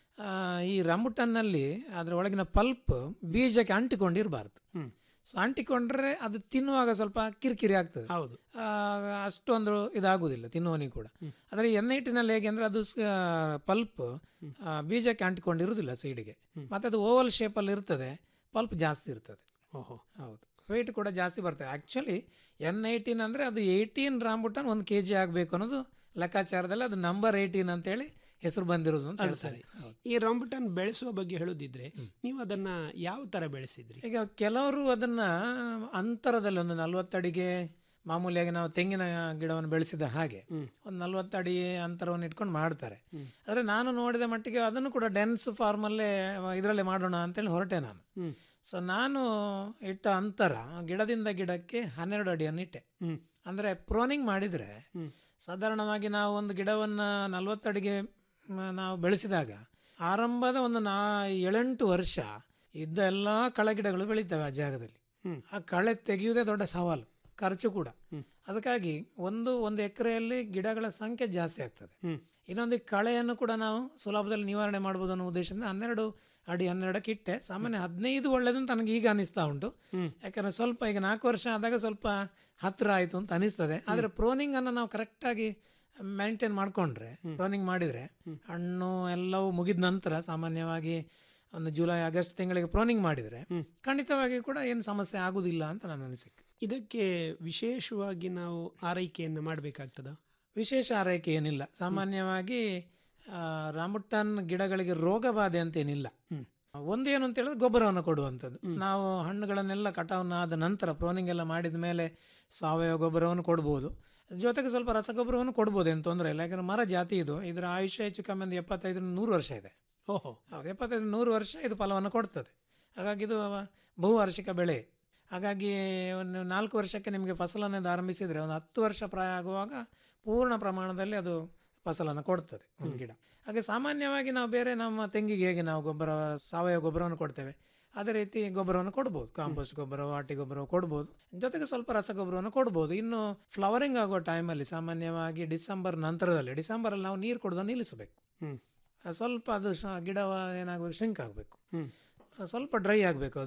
ಈ ರಾಮುಟನ್ನಲ್ಲಿ ಅದರ ಒಳಗಿನ ಪಲ್ಪ್ ಬೀಜಕ್ಕೆ ಅಂಟಿಕೊಂಡಿರಬಾರ್ದು ಸೊ ಅಂಟಿಕೊಂಡ್ರೆ ಅದು ತಿನ್ನುವಾಗ ಸ್ವಲ್ಪ ಕಿರಿಕಿರಿ ಆಗ್ತದೆ ಹೌದು ಆ, ಅಷ್ಟೊಂದು ಇದಾಗುವುದಿಲ್ಲ ತಿನ್ನುವನಿಗೆ ಕೂಡ ಆದರೆ ಎನ್ ಐಟಿನಲ್ಲಿ ಹೇಗೆ ಅಂದರೆ ಅದು ಪಲ್ಪ್ ಬೀಜಕ್ಕೆ ಅಂಟಿಕೊಂಡಿರುವುದಿಲ್ಲ ಸೈಡಿಗೆ ಮತ್ತು ಅದು ಓವಲ್ ಶೇಪಲ್ಲಿ ಇರ್ತದೆ ಪಲ್ಪ್ ಜಾಸ್ತಿ ಇರ್ತದೆ ಓಹೋ ಹೌದು ವೆಯ್ಟ್ ಕೂಡ ಜಾಸ್ತಿ ಬರ್ತದೆ ಆ್ಯಕ್ಚುಲಿ ಎನ್ ಏಯ್ಟೀನ್ ಅಂದರೆ ಅದು ಏಯ್ಟೀನ್ ರಾಂಬುಟಾನ್ ಒಂದು ಕೆ ಜಿ ಆಗಬೇಕು ಅನ್ನೋದು ಲೆಕ್ಕಾಚಾರದಲ್ಲಿ ಅದು ನಂಬರ್ ಏಯ್ಟೀನ್ ಅಂತೇಳಿ ಹೆಸರು ಬಂದಿರೋದು ಅಂತ ಅದು ಹೇಳ್ತಾರೆ ಸರಿ ಈ ರಂಬುಟಾನ್ ಬೆಳೆಸುವ ಬಗ್ಗೆ ಹೇಳುದಿದ್ರೆ ನೀವು ಅದನ್ನ ಯಾವ ತರ ಬೆಳೆಸಿದ್ರಿ ಈಗ ಕೆಲವರು ಅದನ್ನ ಅಂತರದಲ್ಲಿ ಒಂದು ನಲ್ವತ್ತಡಿಗೆ ಮಾಮೂಲಿಯಾಗಿ ನಾವು ತೆಂಗಿನ ಗಿಡವನ್ನು ಬೆಳೆಸಿದ ಹಾಗೆ ಒಂದು ನಲ್ವತ್ತಡಿ ಅಂತರವನ್ನು ಇಟ್ಕೊಂಡು ಮಾಡ್ತಾರೆ ಆದರೆ ನಾನು ನೋಡಿದ ಮಟ್ಟಿಗೆ ಅದನ್ನು ಕೂಡ ಡೆನ್ಸ್ ಫಾರ್ಮಲ್ಲೇ ಇದರಲ್ಲೇ ಮಾಡೋಣ ಅಂತೇಳಿ ಹೊರಟೆ ನಾನು ಸೊ ನಾನು ಇಟ್ಟ ಅಂತರ ಗಿಡದಿಂದ ಗಿಡಕ್ಕೆ ಹನ್ನೆರಡು ಅಡಿಯನ್ನು ಇಟ್ಟೆ ಅಂದರೆ ಪ್ರೋನಿಂಗ್ ಮಾಡಿದರೆ ಸಾಧಾರಣವಾಗಿ ನಾವು ಒಂದು ಗಿಡವನ್ನು ನಲ್ವತ್ತಡಿಗೆ ಮ, ನಾವು ಬೆಳೆಸಿದಾಗ ಆರಂಭದ ಒಂದು ನಾ ಏಳೆಂಟು ವರ್ಷ ಇದ್ದ ಎಲ್ಲ ಕಳೆ ಗಿಡಗಳು ಬೆಳೀತವೆ ಆ ಜಾಗದಲ್ಲಿ ಆ ಕಳೆ ತೆಗೆಯುವುದೇ ದೊಡ್ಡ ಸವಾಲು ಖರ್ಚು ಕೂಡ ಅದಕ್ಕಾಗಿ ಒಂದು ಒಂದು ಎಕರೆಯಲ್ಲಿ ಗಿಡಗಳ ಸಂಖ್ಯೆ ಜಾಸ್ತಿ ಆಗ್ತದೆ ಇನ್ನೊಂದು ಈ ಕಳೆಯನ್ನು ಕೂಡ ನಾವು ಸುಲಭದಲ್ಲಿ ನಿವಾರಣೆ ಮಾಡ್ಬೋದು ಅನ್ನೋ ಉದ್ದೇಶದಿಂದ ಹನ್ನೆರಡು ಅಡಿ ಹನ್ನೆರಡಕ್ಕೆ ಇಟ್ಟೆ ಸಾಮಾನ್ಯ ಹದಿನೈದು ಒಳ್ಳೇದಂತ ನನಗೆ ಈಗ ಅನಿಸ್ತಾ ಉಂಟು ಯಾಕಂದ್ರೆ ಸ್ವಲ್ಪ ಈಗ ನಾಲ್ಕು ವರ್ಷ ಆದಾಗ ಸ್ವಲ್ಪ ಹತ್ತಿರ ಆಯಿತು ಅಂತ ಅನಿಸ್ತದೆ ಆದರೆ ಪ್ರೋನಿಂಗ್ ಅನ್ನು ನಾವು ಕರೆಕ್ಟಾಗಿ ಮೇಂಟೈನ್ ಮಾಡಿಕೊಂಡ್ರೆ ಪ್ರೋನಿಂಗ್ ಮಾಡಿದರೆ ಹಣ್ಣು ಎಲ್ಲವೂ ಮುಗಿದ ನಂತರ ಸಾಮಾನ್ಯವಾಗಿ ಒಂದು ಜುಲೈ ಆಗಸ್ಟ್ ತಿಂಗಳಿಗೆ ಪ್ರೋನಿಂಗ್ ಮಾಡಿದರೆ ಖಂಡಿತವಾಗಿ ಕೂಡ ಏನು ಸಮಸ್ಯೆ ಆಗುದಿಲ್ಲ ಅಂತ ನನ್ನ ಅನಿಸಿಕೆ ಇದಕ್ಕೆ ವಿಶೇಷವಾಗಿ ನಾವು ಆರೈಕೆಯನ್ನು ಮಾಡಬೇಕಾಗ್ತದ ವಿಶೇಷ ಆರೈಕೆ ಏನಿಲ್ಲ ಸಾಮಾನ್ಯವಾಗಿ ಆ, ರಾಂಬುಟಾನ್ ಗಿಡಗಳಿಗೆ ರೋಗ ಬಾಧೆ ಅಂತ ಏನಿಲ್ಲ ಒಂದೇನು ಅಂತ ಹೇಳಿದ್ರೆ ಗೊಬ್ಬರವನ್ನು ಕೊಡುವಂಥದ್ದು ನಾವು ಹಣ್ಣುಗಳನ್ನೆಲ್ಲ ಕಟಾವನ್ನ ಆದ ನಂತರ ಪ್ರೋನಿಂಗ್ ಎಲ್ಲ ಮಾಡಿದ ಮೇಲೆ ಸಾವಯವ ಗೊಬ್ಬರವನ್ನು ಕೊಡ್ಬೋದು ಜೊತೆಗೆ ಸ್ವಲ್ಪ ರಸಗೊಬ್ಬರವನ್ನು ಕೊಡ್ಬೋದು ಏನು ತೊಂದರೆ ಇಲ್ಲ ಯಾಕಂದ್ರೆ ಮರ ಜಾತಿ ಇದು ಇದರ ಆಯುಷ್ಯ ಹೆಚ್ಚು ಕಮ್ಮಿ ಒಂದು ಎಪ್ಪತ್ತೈದರಿಂದ ನೂರು ವರ್ಷ ಇದೆ ಓಹೋ ಹೌದು ಎಪ್ಪತ್ತೈದು ನೂರು ವರ್ಷ ಇದು ಫಲವನ್ನು ಕೊಡ್ತದೆ ಹಾಗಾಗಿ ಇದು ಬಹುವಾರ್ಷಿಕ ಬೆಳೆ ಹಾಗಾಗಿ ಒಂದು ನಾಲ್ಕು ವರ್ಷಕ್ಕೆ ನಿಮಗೆ ಫಸಲನ್ನು ಆರಂಭಿಸಿದರೆ ಒಂದು ಹತ್ತು ವರ್ಷ ಪ್ರಾಯ ಆಗುವಾಗ ಪೂರ್ಣ ಪ್ರಮಾಣದಲ್ಲಿ ಅದು ಫಸಲನ್ನು ಕೊಡ್ತದೆ ಒಂದು ಗಿಡ ಹಾಗೆ ಸಾಮಾನ್ಯವಾಗಿ ನಾವು ಬೇರೆ ನಮ್ಮ ತೆಂಗಿಗೆ ಹೇಗೆ ನಾವು ಗೊಬ್ಬರ ಸಾವಯವ ಗೊಬ್ಬರವನ್ನು ಕೊಡ್ತೇವೆ ಅದೇ ರೀತಿ ಗೊಬ್ಬರವನ್ನು ಕೊಡ್ಬೋದು ಕಾಂಪೋಸ್ಟ್ ಗೊಬ್ಬರ ವಾಟಿ ಗೊಬ್ಬರ ಕೊಡ್ಬೋದು ಜೊತೆಗೆ ಸ್ವಲ್ಪ ರಸಗೊಬ್ಬರವನ್ನು ಕೊಡ್ಬೋದು ಇನ್ನು ಫ್ಲವರಿಂಗ್ ಆಗುವ ಟೈಮಲ್ಲಿ ಸಾಮಾನ್ಯವಾಗಿ ಡಿಸೆಂಬರ್ ನಂತರದಲ್ಲಿ ಡಿಸೆಂಬರಲ್ಲಿ ನಾವು ನೀರು ಕೊಡೋದನ್ನು ನಿಲ್ಲಿಸಬೇಕು ಸ್ವಲ್ಪ ಅದು ಶ ಗಿಡ ಏನಾಗಬೇಕು ಶಿಂಕ್ ಆಗಬೇಕು ಸ್ವಲ್ಪ ಡ್ರೈ ಆಗಬೇಕು ಅದು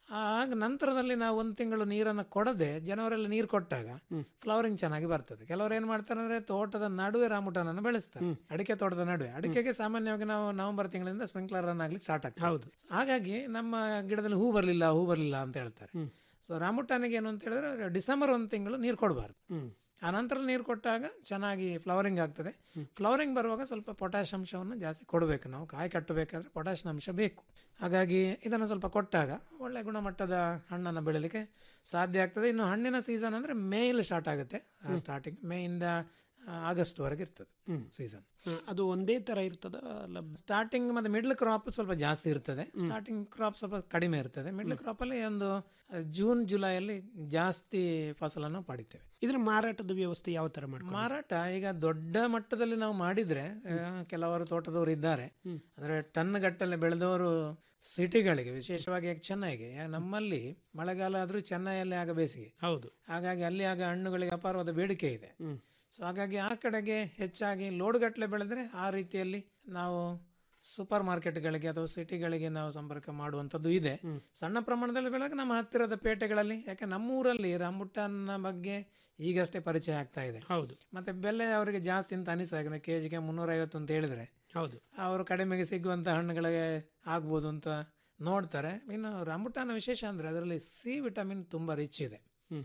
ಆಗ ನಂತರದಲ್ಲಿ ನಾವು ಒಂದು ತಿಂಗಳು ನೀರನ್ನು ಕೊಡದೆ ಜನವರಲ್ಲಿ ನೀರು ಕೊಟ್ಟಾಗ ಫ್ಲವರಿಂಗ್ ಚೆನ್ನಾಗಿ ಬರ್ತದೆ ಕೆಲವರು ಏನು ಮಾಡ್ತಾರೆ ಅಂದ್ರೆ ತೋಟದ ನಡುವೆ ರಾಮುಟನನ್ನು ಬೆಳೆಸ್ತಾರೆ ಅಡಿಕೆ ತೋಟದ ನಡುವೆ ಅಡಿಕೆಗೆ ಸಾಮಾನ್ಯವಾಗಿ ನಾವು ನವೆಂಬರ್ ತಿಂಗಳಿಂದ ಸ್ಪ್ರಿಂಕ್ಲರ್ ರನ್ ಆಗ್ಲಿಕ್ಕೆ ಸ್ಟಾರ್ಟ್ ಆಗ್ತದೆ ಹೌದು ಹಾಗಾಗಿ ನಮ್ಮ ಗಿಡದಲ್ಲಿ ಹೂ ಬರಲಿಲ್ಲ ಹೂ ಬರಲಿಲ್ಲ ಅಂತ ಹೇಳ್ತಾರೆ ಸೊ ರಾಮುಟಾನಿಗೆ ಏನು ಅಂತ ಹೇಳಿದ್ರೆ ಡಿಸೆಂಬರ್ ಒಂದು ತಿಂಗಳು ನೀರು ಕೊಡಬಾರ್ದು ಆ ನಂತರ ನೀರು ಕೊಟ್ಟಾಗ ಚೆನ್ನಾಗಿ ಫ್ಲವರಿಂಗ್ ಆಗ್ತದೆ ಫ್ಲವರಿಂಗ್ ಬರುವಾಗ ಸ್ವಲ್ಪ ಪೊಟ್ಯಾಶ್ ಅಂಶವನ್ನು ಜಾಸ್ತಿ ಕೊಡಬೇಕು ನಾವು ಕಾಯಿ ಕಟ್ಟಬೇಕಾದ್ರೆ ಪೊಟ್ಯಾಶ್ ಅಂಶ ಬೇಕು ಹಾಗಾಗಿ ಇದನ್ನು ಸ್ವಲ್ಪ ಕೊಟ್ಟಾಗ ಒಳ್ಳೆ ಗುಣಮಟ್ಟದ ಹಣ್ಣನ್ನು ಬೆಳೀಲಿಕ್ಕೆ ಸಾಧ್ಯ ಆಗ್ತದೆ ಇನ್ನು ಹಣ್ಣಿನ ಸೀಸನ್ ಅಂದರೆ ಮೇಯಲ್ಲಿ ಸ್ಟಾರ್ಟ್ ಆಗುತ್ತೆ ಸ್ಟಾರ್ಟಿಂಗ್ ಮೇಯಿಂದ ಆಗಸ್ಟ್ವರೆಗೆ ಇರ್ತದೆ ಸೀಸನ್ ಆ, ಅದು ಒಂದೇ ತರ ಇರ್ತದ ಅಲ್ಲ ಸ್ಟಾರ್ಟಿಂಗ್ ಮತ್ತೆ ಮಿಡ್ಲ್ ಕ್ರಾಪ್ ಸ್ವಲ್ಪ ಜಾಸ್ತಿ ಇರ್ತದೆ ಸ್ಟಾರ್ಟಿಂಗ್ ಕ್ರಾಪ್ ಸ್ವಲ್ಪ ಕಡಿಮೆ ಇರ್ತದೆ ಮಿಡ್ಲ್ ಕ್ರಾಪ್ ಅಲ್ಲಿ ಒಂದು ಜೂನ್ ಜುಲೈಯಲ್ಲಿ ಜಾಸ್ತಿ ಫಸಲನ್ನು ಪಡಿತೇವೆ ಇದರ ಮಾರಾಟದ ವ್ಯವಸ್ಥೆ ಯಾವ ತರ ಮಾಡ್ತಾರೆ ಮಾರಾಟ ಈಗ ದೊಡ್ಡ ಮಟ್ಟದಲ್ಲಿ ನಾವು ಮಾಡಿದ್ರೆ ಆ, ಕೆಲವರು ತೋಟದವರು ಇದ್ದಾರೆ ಅಂದ್ರೆ ಟನ್ ಗಟ್ಟಲೆ ಬೆಳೆದವರು ಸಿಟಿಗಳಿಗೆ ವಿಶೇಷವಾಗಿ ಯಾಕೆ ಚೆನ್ನೈಗೆ ಯಾ- ನಮ್ಮಲ್ಲಿ ಮಳೆಗಾಲ ಆದ್ರೂ ಚೆನ್ನೈಯಲ್ಲಿ ಆಗ ಬೇಸಿಗೆ ಹೌದು ಹಾಗಾಗಿ ಅಲ್ಲಿ ಆಗ ಹಣ್ಣುಗಳಿಗೆ ಅಪಾರವಾದ ಬೇಡಿಕೆ ಇದೆ ಸೊ ಹಾಗಾಗಿ ಆ ಕಡೆಗೆ ಹೆಚ್ಚಾಗಿ ಲೋಡ್ಗಟ್ಟಲೆ ಬೆಳೆದ್ರೆ ಆ ರೀತಿಯಲ್ಲಿ ನಾವು ಸೂಪರ್ ಮಾರ್ಕೆಟ್ಗಳಿಗೆ ಅಥವಾ ಸಿಟಿಗಳಿಗೆ ನಾವು ಸಂಪರ್ಕ ಮಾಡುವಂಥದ್ದು ಇದೆ ಸಣ್ಣ ಪ್ರಮಾಣದಲ್ಲಿ ಬೆಳೆದಾಗ ನಮ್ಮ ಹತ್ತಿರದ ಪೇಟೆಗಳಲ್ಲಿ ಯಾಕೆ ನಮ್ಮೂರಲ್ಲಿ ರಾಂಬುಟಾನ್ನ ಬಗ್ಗೆ ಈಗಷ್ಟೇ ಪರಿಚಯ ಆಗ್ತಾ ಇದೆ ಹೌದು ಮತ್ತೆ ಬೆಲೆ ಅವರಿಗೆ ಜಾಸ್ತಿ ಅಂತ ಅನಿಸಾಗ ಕೆ ಜಿಗೆ ಮುನ್ನೂರೈವತ್ತು ಅಂತ ಹೇಳಿದ್ರೆ ಹೌದು ಅವರು ಕಡಿಮೆಗೆ ಸಿಗುವಂಥ ಹಣ್ಣುಗಳಿಗೆ ಆಗ್ಬೋದು ಅಂತ ನೋಡ್ತಾರೆ ಇನ್ನು ರಾಂಬುಟಾನ ವಿಶೇಷ ಅಂದರೆ ಅದರಲ್ಲಿ ಸಿ ವಿಟಮಿನ್ ತುಂಬ ರಿಚ್ ಇದೆ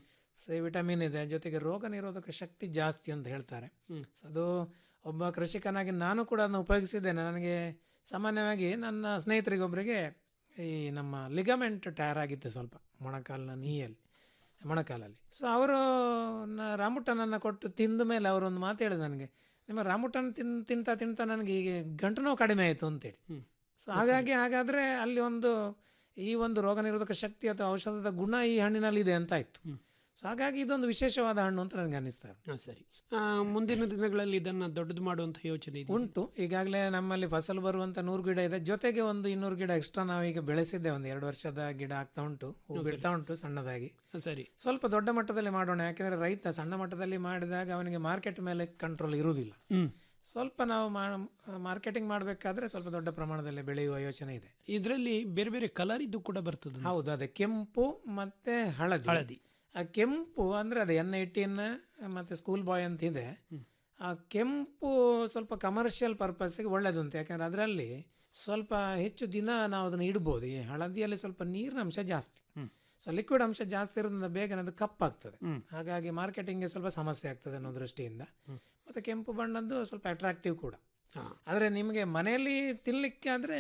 ಸಿ ವಿಟಮಿನ್ ಇದೆ ಜೊತೆಗೆ ರೋಗ ನಿರೋಧಕ ಶಕ್ತಿ ಜಾಸ್ತಿ ಅಂತ ಹೇಳ್ತಾರೆ ಸೊ ಅದು ಒಬ್ಬ ಕೃಷಿಕನಾಗಿ ನಾನು ಕೂಡ ಅದನ್ನು ಉಪಯೋಗಿಸಿದ್ದೇನೆ ನನಗೆ ಸಾಮಾನ್ಯವಾಗಿ ನನ್ನ ಸ್ನೇಹಿತರಿಗೊಬ್ಬರಿಗೆ ಈ ನಮ್ಮ ಲಿಗಮೆಂಟ್ ಟೈರ್ ಆಗಿತ್ತು ಸ್ವಲ್ಪ ಮೊಣಕಾಲಿನ ನೀಯಲ್ಲಿ ಮೊಣಕಾಲಲ್ಲಿ ಸೊ ಅವರು ರಾಮುಟನನ್ನು ಕೊಟ್ಟು ತಿಂದ ಮೇಲೆ ಅವರೊಂದು ಮಾತು ಹೇಳಿದ ನನಗೆ ನಿಮ್ಮ ರಾಮುಟನ್ ತಿನ್ ತಿಂತಾ ತಿಂತಾ ನನಗೆ ಈಗ ಗಂಟು ನೋವು ಕಡಿಮೆ ಆಯಿತು ಅಂತೇಳಿ ಸೊ ಹಾಗಾಗಿ ಹಾಗಾದರೆ ಅಲ್ಲಿ ಒಂದು ಈ ಒಂದು ರೋಗ ನಿರೋಧಕ ಶಕ್ತಿ ಅಥವಾ ಔಷಧದ ಗುಣ ಈ ಹಣ್ಣಿನಲ್ಲಿ ಇದೆ ಅಂತ ಆಯ್ತು ಸೊ ಹಾಗಾಗಿ ಇದೊಂದು ವಿಶೇಷವಾದ ಹಣ್ಣು ಅಂತ ನನಗೆ ಅನ್ನಿಸ್ತಾ ಇದೆ. ಹಾ, ಸರಿ ಆ, ಮುಂದಿನ ದಿನಗಳಲ್ಲಿ ಇದನ್ನ ದೊಡ್ಡದು ಮಾಡುವಂತ ಯೋಚನೆ ಇದೆ ಉಂಟು ಈಗಾಗಲೇ ನಮ್ಮಲ್ಲಿ ಫಸಲು ಬರುವಂತ ನೂರು ಗಿಡ ಇದೆ ಜೊತೆಗೆ ಒಂದು ಇನ್ನೂರು ಗಿಡ ಎಕ್ಸ್ಟ್ರಾ ನಾವೀಗ ಬೆಳೆಸಿದ್ದೆ ಒಂದು ಎರಡು ವರ್ಷದ ಗಿಡ ಆಗ್ತಾ ಉಂಟು ಹೂ ಬಿಡ್ತಾ ಉಂಟು ಸಣ್ಣದಾಗಿ ಸರಿ ಸ್ವಲ್ಪ ದೊಡ್ಡ ಮಟ್ಟದಲ್ಲಿ ಮಾಡೋಣ ಯಾಕೆಂದ್ರೆ ರೈತ ಸಣ್ಣ ಮಟ್ಟದಲ್ಲಿ ಮಾಡಿದಾಗ ಅವನಿಗೆ ಮಾರ್ಕೆಟ್ ಮೇಲೆ ಕಂಟ್ರೋಲ್ ಇರುವುದಿಲ್ಲ ಹ್ಮ್ ಸ್ವಲ್ಪ ನಾವು ಮಾರ್ಕೆಟಿಂಗ್ ಮಾಡಬೇಕಾದ್ರೆ ಸ್ವಲ್ಪ ದೊಡ್ಡ ಪ್ರಮಾಣದಲ್ಲಿ ಬೆಳೆಯುವ ಯೋಚನೆ ಇದೆ ಇದರಲ್ಲಿ ಬೇರೆ ಬೇರೆ ಕಲರ್ ಇದ್ದು ಕೂಡ ಬರ್ತದೆ ಹೌದು ಅದೇ ಕೆಂಪು ಮತ್ತೆ ಹಳದಿ ಹಳದಿ. ಆ ಕೆಂಪು ಅಂದ್ರೆ ಅದೇ ಎನ್ ಏಯ್ಟೀನ್ ಮತ್ತೆ ಸ್ಕೂಲ್ ಬಾಯ್ ಅಂತ ಇದೆ ಆ ಕೆಂಪು ಸ್ವಲ್ಪ ಕಮರ್ಷಿಯಲ್ ಪರ್ಪಸ್ಗೆ ಒಳ್ಳೇದುಂಟು ಯಾಕಂದ್ರೆ ಅದರಲ್ಲಿ ಸ್ವಲ್ಪ ಹೆಚ್ಚು ದಿನ ನಾವು ಅದನ್ನು ಇಡ್ಬೋದು ಈ ಹಳದಿಯಲ್ಲಿ ಸ್ವಲ್ಪ ನೀರಿನ ಅಂಶ ಜಾಸ್ತಿ ಸೊ ಲಿಕ್ವಿಡ್ ಅಂಶ ಜಾಸ್ತಿ ಇರೋದ್ರಿಂದ ಬೇಗನೆ ಅದು ಕಪ್ಪಾಗ್ತದೆ ಹಾಗಾಗಿ ಮಾರ್ಕೆಟಿಂಗ್ಗೆ ಸ್ವಲ್ಪ ಸಮಸ್ಯೆ ಆಗ್ತದೆ ಅನ್ನೋ ದೃಷ್ಟಿಯಿಂದ ಮತ್ತೆ ಕೆಂಪು ಬಣ್ಣದ್ದು ಸ್ವಲ್ಪ ಅಟ್ರಾಕ್ಟಿವ್ ಕೂಡ ಆದರೆ ನಿಮಗೆ ಮನೆಯಲ್ಲಿ ತಿನ್ನಲಿಕ್ಕೆ ಆದರೆ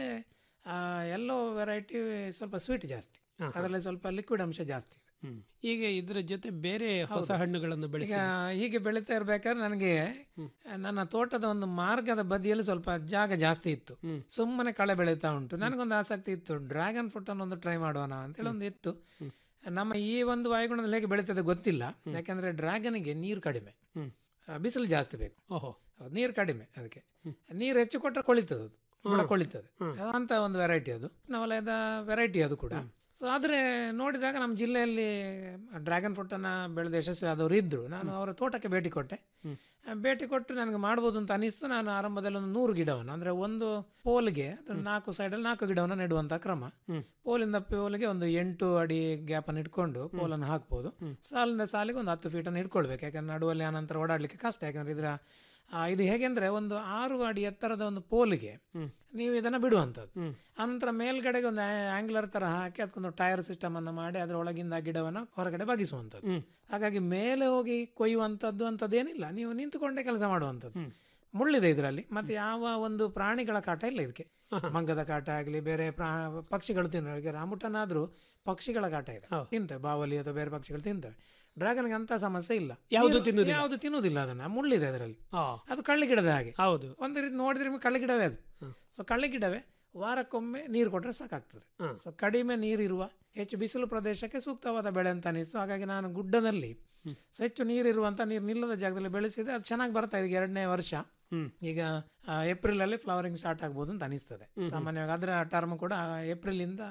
ಎಲ್ಲೋ ವೆರೈಟಿ ಸ್ವಲ್ಪ ಸ್ವೀಟ್ ಜಾಸ್ತಿ ಅದರಲ್ಲಿ ಸ್ವಲ್ಪ ಲಿಕ್ವಿಡ್ ಅಂಶ ಜಾಸ್ತಿ ಇದೆ ಈಗ ಇದರ ಜೊತೆ ಬೇರೆ ಹೊಸ ಹಣ್ಣುಗಳನ್ನು ಬೆಳೆಸಿ ಈಗ ಹೀಗೆ ಬೆಳೀತಾ ಇರ್ಬೇಕಾದ್ರೆ ನನಗೆ ನನ್ನ ತೋಟದ ಒಂದು ಮಾರ್ಗದ ಬದಿಯಲ್ಲಿ ಸ್ವಲ್ಪ ಜಾಗ ಜಾಸ್ತಿ ಇತ್ತು ಸುಮ್ಮನೆ ಕಳೆ ಬೆಳೀತಾ ಉಂಟು ನನಗೊಂದು ಆಸಕ್ತಿ ಇತ್ತು ಡ್ರ್ಯಾಗನ್ ಫ್ರೂಟ್ ಅನ್ನೊಂದು ಟ್ರೈ ಮಾಡೋಣ ಅಂತೇಳಿ ಒಂದು ಇತ್ತು ನಮ್ಮ ಈ ಒಂದು ವಾಯುಗುಣದಲ್ಲಿ ಹೇಗೆ ಬೆಳೀತದೆ ಗೊತ್ತಿಲ್ಲ ಯಾಕಂದ್ರೆ ಡ್ರ್ಯಾಗನ್ಗೆ ನೀರು ಕಡಿಮೆ ಆ, ಬಿಸಿಲು ಜಾಸ್ತಿ ಬೇಕು ಓಹೋ ನೀರು ಕಡಿಮೆ ಅದಕ್ಕೆ ನೀರು ಹೆಚ್ಚು ಕೊಟ್ಟರೆ ಕೊಳಿತದೆ ಅದು ಬುಡ ಕೊಳಿತದೆ ಅಂತ ಒಂದು ವೆರೈಟಿ ಅದು ನವಲಯದ ವೆರೈಟಿ ಅದು ಕೂಡ ಸೊ ಆದರೆ ನೋಡಿದಾಗ ನಮ್ಮ ಜಿಲ್ಲೆಯಲ್ಲಿ ಡ್ರ್ಯಾಗನ್ ಫ್ರೂಟನ್ನು ಬೆಳೆದ ಯಶಸ್ವಿ ಆದವರು ಇದ್ದರು ನಾನು ಅವರ ತೋಟಕ್ಕೆ ಭೇಟಿ ಕೊಟ್ಟೆ ಆ, ಭೇಟಿ ಕೊಟ್ಟು ನನಗೆ ಮಾಡ್ಬೋದು ಅಂತ ಅನಿಸ್ತು ನಾನು ಆರಂಭದಲ್ಲಿ ಒಂದು ನೂರು ಗಿಡವನ್ನು ಅಂದರೆ ಒಂದು ಪೋಲ್ಗೆ ಅದು ನಾಲ್ಕು ಸೈಡಲ್ಲಿ ನಾಲ್ಕು ಗಿಡವನ್ನು ನೆಡುವಂಥ ಕ್ರಮ ಪೋಲಿಂದ ಪೋಲ್ಗೆ ಒಂದು ಎಂಟು ಅಡಿ ಗ್ಯಾಪನ್ನು ಇಟ್ಕೊಂಡು ಪೋಲನ್ನು ಹಾಕ್ಬೋದು ಸಾಲಿಂದ ಸಾಲಿಗೆ ಒಂದು ಹತ್ತು ಫೀಟನ್ನು ಇಟ್ಕೊಳ್ಬೇಕು ಯಾಕಂದ್ರೆ ನಡುವಲ್ಲಿ ಆನಂತರ ಓಡಾಡಲಿಕ್ಕೆ ಕಷ್ಟ ಯಾಕಂದ್ರೆ ಇದರ ಆ, ಇದು ಹೇಗೆಂದ್ರೆ ಒಂದು ಆರು ಅಡಿ ಎತ್ತರದ ಒಂದು ಪೋಲಿಗೆ ನೀವು ಇದನ್ನ ಬಿಡುವಂಥದ್ದು ಅನಂತರ ಮೇಲ್ಗಡೆಗೆ ಒಂದು ಆಂಗ್ಲರ್ ತರ ಹಾಕಿ ಅದಕ್ಕೊಂದು ಟೈರ್ ಸಿಸ್ಟಮ್ ಅನ್ನು ಮಾಡಿ ಅದರ ಒಳಗಿಂದ ಆ ಗಿಡವನ್ನು ಹೊರಗಡೆ ಬಗಿಸುವಂಥದ್ದು ಹಾಗಾಗಿ ಮೇಲೆ ಹೋಗಿ ಕೊಯ್ಯುವಂಥದ್ದು ಅಂತದ್ದೇನಿಲ್ಲ ನೀವು ನಿಂತುಕೊಂಡೇ ಕೆಲಸ ಮಾಡುವಂಥದ್ದು ಮುಳ್ಳಿದೆ ಇದರಲ್ಲಿ ಮತ್ತೆ ಯಾವ ಒಂದು ಪ್ರಾಣಿಗಳ ಕಾಟ ಇಲ್ಲ ಇದಕ್ಕೆ ಮಂಗದ ಕಾಟ ಆಗಲಿ ಬೇರೆ ಪ್ರಾ ಪಕ್ಷಿಗಳು ತಿನ್ನೋ ಈಗ ರಾಮುಟನಾದ್ರೂ ಪಕ್ಷಿಗಳ ಕಾಟ ಇದೆ ತಿಂತವೆ ಬಾವಲಿ ಅಥವಾ ಬೇರೆ ಪಕ್ಷಿಗಳು ತಿಂತವೆ ಡ್ರ್ಯಾಗನ್ಗೆ ಅಂತ ಸಮಸ್ಯೆ ಇಲ್ಲ ಯಾವುದು ನೀರು- ತಿನ್ನುವುದಿಲ್ಲ? ಯಾವುದು ತಿನ್ನುವುದಿಲ್ಲ ಅದನ್ನ ಮುಳ್ಳಿದೆ ಅದರಲ್ಲಿ ಆ, ಅದು ಕಳ್ಳಿ ಗಿಡದ ಹಾಗೆ ಹೌದು ಒಂದು ರೀತಿ ನೋಡಿದ್ರೆ ನಿಮಗೆ ಕಳ್ಳಿ ಗಿಡವೇ ಅದು ಸೊ ಕಳ್ಳಿ ಗಿಡವೇ ವಾರಕ್ಕೊಮ್ಮೆ ನೀರು ಕೊಟ್ಟರೆ ಸಾಕಾಗ್ತದೆ ಸೊ ಕಡಿಮೆ ನೀರಿರುವ ಹೆಚ್ಚು ಬಿಸಿಲು ಪ್ರದೇಶಕ್ಕೆ ಸೂಕ್ತವಾದ ಬೆಳೆ ಅಂತ ಅನಿಸ್ತು ಹಾಗಾಗಿ ನಾನು ಗುಡ್ಡದಲ್ಲಿ ಸೊ ಹೆಚ್ಚು ನೀರಿರುವಂತ ನೀರು ನಿಲ್ಲದ ಜಾಗದಲ್ಲಿ ಬೆಳೆಸಿದೆ ಅದು ಚೆನ್ನಾಗಿ ಬರ್ತಾ ಇದೆ ಈಗ ಎರಡನೇ ವರ್ಷ ಈಗ ಏಪ್ರಿಲ್ ಅಲ್ಲಿ ಫ್ಲವರಿಂಗ್ ಸ್ಟಾರ್ಟ್ ಆಗ್ಬೋದು ಅಂತ ಅನಿಸ್ತದೆ ಸಾಮಾನ್ಯವಾಗಿ ಅದರ ಟರ್ಮ್ ಕೂಡ ಏಪ್ರಿಲ್ ಇಂದ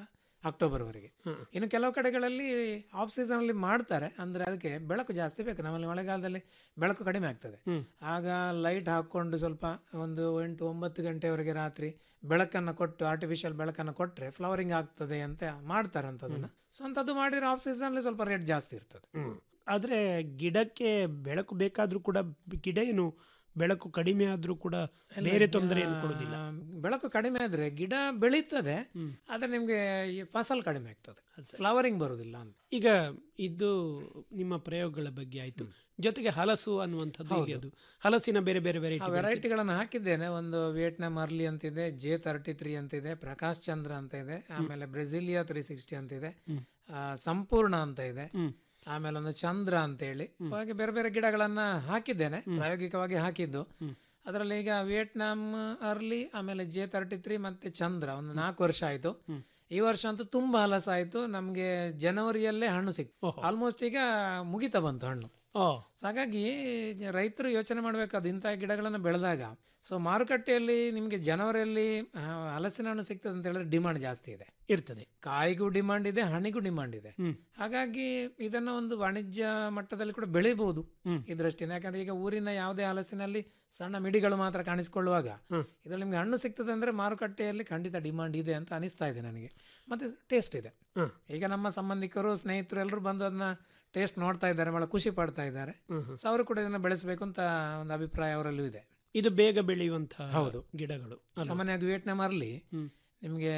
ಅಕ್ಟೋಬರ್ವರೆಗೆ ಇನ್ನು ಕೆಲವು ಕಡೆಗಳಲ್ಲಿ ಆಫ್ ಸೀಸನ್ ಅಲ್ಲಿ ಮಾಡ್ತಾರೆ ಅಂದ್ರೆ ಅದಕ್ಕೆ ಬೆಳಕು ಜಾಸ್ತಿ ಬೇಕು ನಮ್ಮಲ್ಲಿ ಮಳೆಗಾಲದಲ್ಲಿ ಬೆಳಕು ಕಡಿಮೆ ಆಗ್ತದೆ ಆಗ ಲೈಟ್ ಹಾಕೊಂಡು ಸ್ವಲ್ಪ ಒಂದು ಎಂಟು ಒಂಬತ್ತು ಗಂಟೆವರೆಗೆ ರಾತ್ರಿ ಬೆಳಕನ್ನು ಕೊಟ್ಟು ಆರ್ಟಿಫಿಷಿಯಲ್ ಬೆಳಕನ್ನು ಕೊಟ್ಟರೆ ಫ್ಲವರಿಂಗ್ ಆಗ್ತದೆ ಅಂತ ಮಾಡ್ತಾರೆ ಅಂತದನ್ನ ಸೊ ಅಂಥದ್ದು ಮಾಡಿದ್ರೆ ಆಫ್ ಸೀಸನ್ ಅಲ್ಲಿ ಸ್ವಲ್ಪ ರೇಟ್ ಜಾಸ್ತಿ ಇರ್ತದೆ ಆದರೆ ಗಿಡಕ್ಕೆ ಬೆಳಕು ಬೇಕಾದರೂ ಕೂಡ ಗಿಡ ಏನು ಬೆಳಕು ಕಡಿಮೆ ಆದರೂ ಕೂಡ ಬೇರೆ ತೊಂದರೆ ಏನು ಕೊಡೋದಿಲ್ಲ ಆ, ಬೆಳಕು ಕಡಿಮೆ ಆದ್ರೆ ಗಿಡ ಬೆಳೀತದೆ ಆದ್ರೆ ನಿಮ್ಗೆ ಈ ಫಸಲ್ ಕಡಿಮೆ ಆಗ್ತದೆ ಫ್ಲವರಿಂಗ್ ಬರುದಿಲ್ಲ ಅಂತ ಈಗ ಇದು ನಿಮ್ಮ ಪ್ರಯೋಗಗಳ ಬಗ್ಗೆ ಆಯ್ತು ಜೊತೆಗೆ ಹಲಸು ಅನ್ನುವಂಥದ್ದು ಇಲ್ಲಿ ಅದು ಹಲಸಿನ ಬೇರೆ ಬೇರೆ ಆ ವೆರೈಟಿ ವೆರೈಟಿಗಳನ್ನು ಹಾಕಿದ್ದೇನೆ ಒಂದು ವಿಯೆಟ್ನಾಂ ಅರ್ಲಿ ಅಂತಿದೆ ಜೆ ತರ್ಟಿ ತ್ರೀ ಅಂತಿದೆ ಪ್ರಕಾಶ್ ಚಂದ್ರ ಅಂತ ಇದೆ ಆಮೇಲೆ ಬ್ರೆಸಿಲಿಯಾ ತ್ರೀ ಸಿಕ್ಸ್ಟಿ ಅಂತಿದೆ ಆ, ಸಂಪೂರ್ಣ ಅಂತ ಇದೆ ಆಮೇಲೆ ಒಂದು ಚಂದ್ರ ಅಂತೇಳಿ ಹಾಗೆ ಬೇರೆ ಬೇರೆ ಗಿಡಗಳನ್ನ ಹಾಕಿದ್ದೇನೆ ಪ್ರಾಯೋಗಿಕವಾಗಿ ಹಾಕಿದ್ದು ಅದರಲ್ಲಿ ಈಗ ವಿಯೆಟ್ನಾಂ ಅರ್ಲಿ ಆಮೇಲೆ ಜೆ ತರ್ಟಿ ತ್ರೀ ಮತ್ತೆ ಚಂದ್ರ ಒಂದು ನಾಲ್ಕು ವರ್ಷ ಆಯ್ತು ಈ ವರ್ಷ ಅಂತೂ ತುಂಬಾ ಹಲಸ ಆಯ್ತು ನಮ್ಗೆ ಜನವರಿಯಲ್ಲೇ ಹಣ್ಣು ಸಿಕ್ತು ಆಲ್ಮೋಸ್ಟ್ ಈಗ ಮುಗಿತಾ ಬಂತು ಹಣ್ಣು ಓ ಸೊ ಹಾಗಾಗಿ ರೈತರು ಯೋಚನೆ ಮಾಡಬೇಕಾದ ಇಂಥ ಗಿಡಗಳನ್ನು ಬೆಳೆದಾಗ ಸೊ ಮಾರುಕಟ್ಟೆಯಲ್ಲಿ ನಿಮಗೆ ಜನವರಿಯಲ್ಲಿ ಆ, ಹಲಸಿನ ಹಣ್ಣು ಸಿಗ್ತದೆ ಅಂತ ಹೇಳಿದ್ರೆ ಡಿಮಾಂಡ್ ಜಾಸ್ತಿ ಇದೆ ಇರ್ತದೆ ಕಾಯಿಗೂ ಡಿಮಾಂಡ್ ಇದೆ ಹಣ್ಣಿಗೂ ಡಿಮಾಂಡ್ ಇದೆ ಹಾಗಾಗಿ ಇದನ್ನ ಒಂದು ವಾಣಿಜ್ಯ ಮಟ್ಟದಲ್ಲಿ ಕೂಡ ಬೆಳಿಬಹುದು ಈ ದೃಷ್ಟಿಯಿಂದ ಯಾಕಂದ್ರೆ ಈಗ ಊರಿನ ಯಾವುದೇ ಹಲಸಿನಲ್ಲಿ ಸಣ್ಣ ಮಿಡಿಗಳು ಮಾತ್ರ ಕಾಣಿಸಿಕೊಳ್ಳುವಾಗ ಇದರಲ್ಲಿ ನಿಮ್ಗೆ ಹಣ್ಣು ಸಿಗ್ತದೆ ಅಂದ್ರೆ ಮಾರುಕಟ್ಟೆಯಲ್ಲಿ ಖಂಡಿತ ಡಿಮಾಂಡ್ ಇದೆ ಅಂತ ಅನಿಸ್ತಾ ಇದೆ ನನಗೆ ಮತ್ತೆ ಟೇಸ್ಟ್ ಇದೆ ಈಗ ನಮ್ಮ ಸಂಬಂಧಿಕರು ಸ್ನೇಹಿತರು ಎಲ್ಲರೂ ಬಂದು ಅದನ್ನ ಟೇಸ್ಟ್ ನೋಡ್ತಾ ಇದ್ದಾರೆ ಬಹಳ ಖುಷಿ ಪಡ್ತಾ ಇದ್ದಾರೆ ಸೊ ಅವರು ಕೂಡ ಇದನ್ನ ಬೆಳೆಸಬೇಕು ಅಂತ ಒಂದು ಅಭಿಪ್ರಾಯ ಅವರಲ್ಲೂ ಇದೆ ಇದು ಬೇಗ ಬೆಳೆಯುವಂತಹ ಹೌದು. ಗಿಡಗಳು ಅಲ್ವಾ? ಸಾಮಾನ್ಯವಾಗಿ ವಿಯೆಟ್ನಾಂ ಅಲ್ಲಿ ನಿಮಗೆ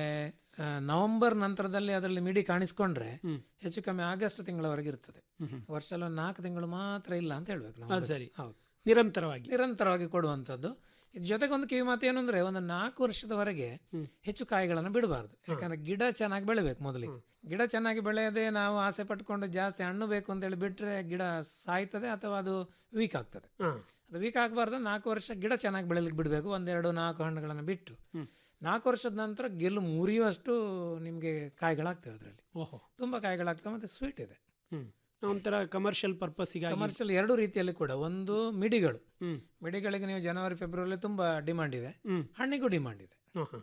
ನವೆಂಬರ್ ನಂತರದಲ್ಲಿ ಅದರಲ್ಲಿ ಮಿಡಿ ಕಾಣಿಸ್ಕೊಂಡ್ರೆ ಹೆಚ್ಚು ಕಮ್ಮಿ ಆಗಸ್ಟ್ ತಿಂಗಳವರೆಗೆ ಇರ್ತದೆ ವರ್ಷದಲ್ಲಿ ಒಂದು ನಾಲ್ಕು ತಿಂಗಳು ಮಾತ್ರ ಇಲ್ಲ ಅಂತ ಹೇಳ್ಬೇಕು ನಾವು ಅದು ಸರಿ. ಹೌದು ನಿರಂತರವಾಗಿ ನಿರಂತರವಾಗಿ ಕೊಡುವಂಥದ್ದು ಇದ್ರ ಜೊತೆಗೆ ಒಂದು ಕಿವಿ ಮಾತು ಏನು ಅಂದ್ರೆ ಒಂದು ನಾಲ್ಕು ವರ್ಷದವರೆಗೆ ಹೆಚ್ಚು ಕಾಯಿಗಳನ್ನು ಬಿಡಬಾರ್ದು ಯಾಕಂದ್ರೆ ಗಿಡ ಚೆನ್ನಾಗಿ ಬೆಳಿಬೇಕು ಮೊದಲಿಗೆ ಗಿಡ ಚೆನ್ನಾಗಿ ಬೆಳೆಯದೆ ನಾವು ಆಸೆ ಪಟ್ಕೊಂಡು ಜಾಸ್ತಿ ಹಣ್ಣು ಬೇಕು ಅಂತೇಳಿ ಬಿಟ್ರೆ ಗಿಡ ಸಾಯ್ತದೆ ಅಥವಾ ಅದು ವೀಕ್ ಆಗ್ತದೆ ಅದು ವೀಕ್ ಆಗಬಾರ್ದು ನಾಲ್ಕು ವರ್ಷ ಗಿಡ ಚೆನ್ನಾಗಿ ಬೆಳಿಲಿಕ್ಕೆ ಬಿಡಬೇಕು ಒಂದೆರಡು ನಾಲ್ಕು ಹಣ್ಣುಗಳನ್ನು ಬಿಟ್ಟು ನಾಲ್ಕು ವರ್ಷದ ನಂತರ ಗೆಲ್ಲು ಮುರಿಯುವಷ್ಟು ನಿಮಗೆ ಕಾಯಿಗಳಾಗ್ತವೆ ಅದರಲ್ಲಿ ಓಹೋ ತುಂಬ ಕಾಯಿಗಳಾಗ್ತವೆ ಮತ್ತು ಸ್ವೀಟ್ ಇದೆ ಹ್ಮ್ ಒಂಥರ ಕಮರ್ಷಿಯಲ್ ಪರ್ಪಸ್ಸಿಗಾಗಿ ಕಮರ್ಷಿಯಲ್ ಎರಡು ರೀತಿಯಲ್ಲಿ ಕೂಡ ಒಂದು ಮಿಡಿಗಳು ಮಿಡಿಗಳಿಗೆ ನೀವು ಜನವರಿ ಫೆಬ್ರವರಿ ತುಂಬಾ ಡಿಮಾಂಡ್ ಇದೆ ಹಣ್ಣಿಗೂ ಡಿಮಾಂಡ್ ಇದೆ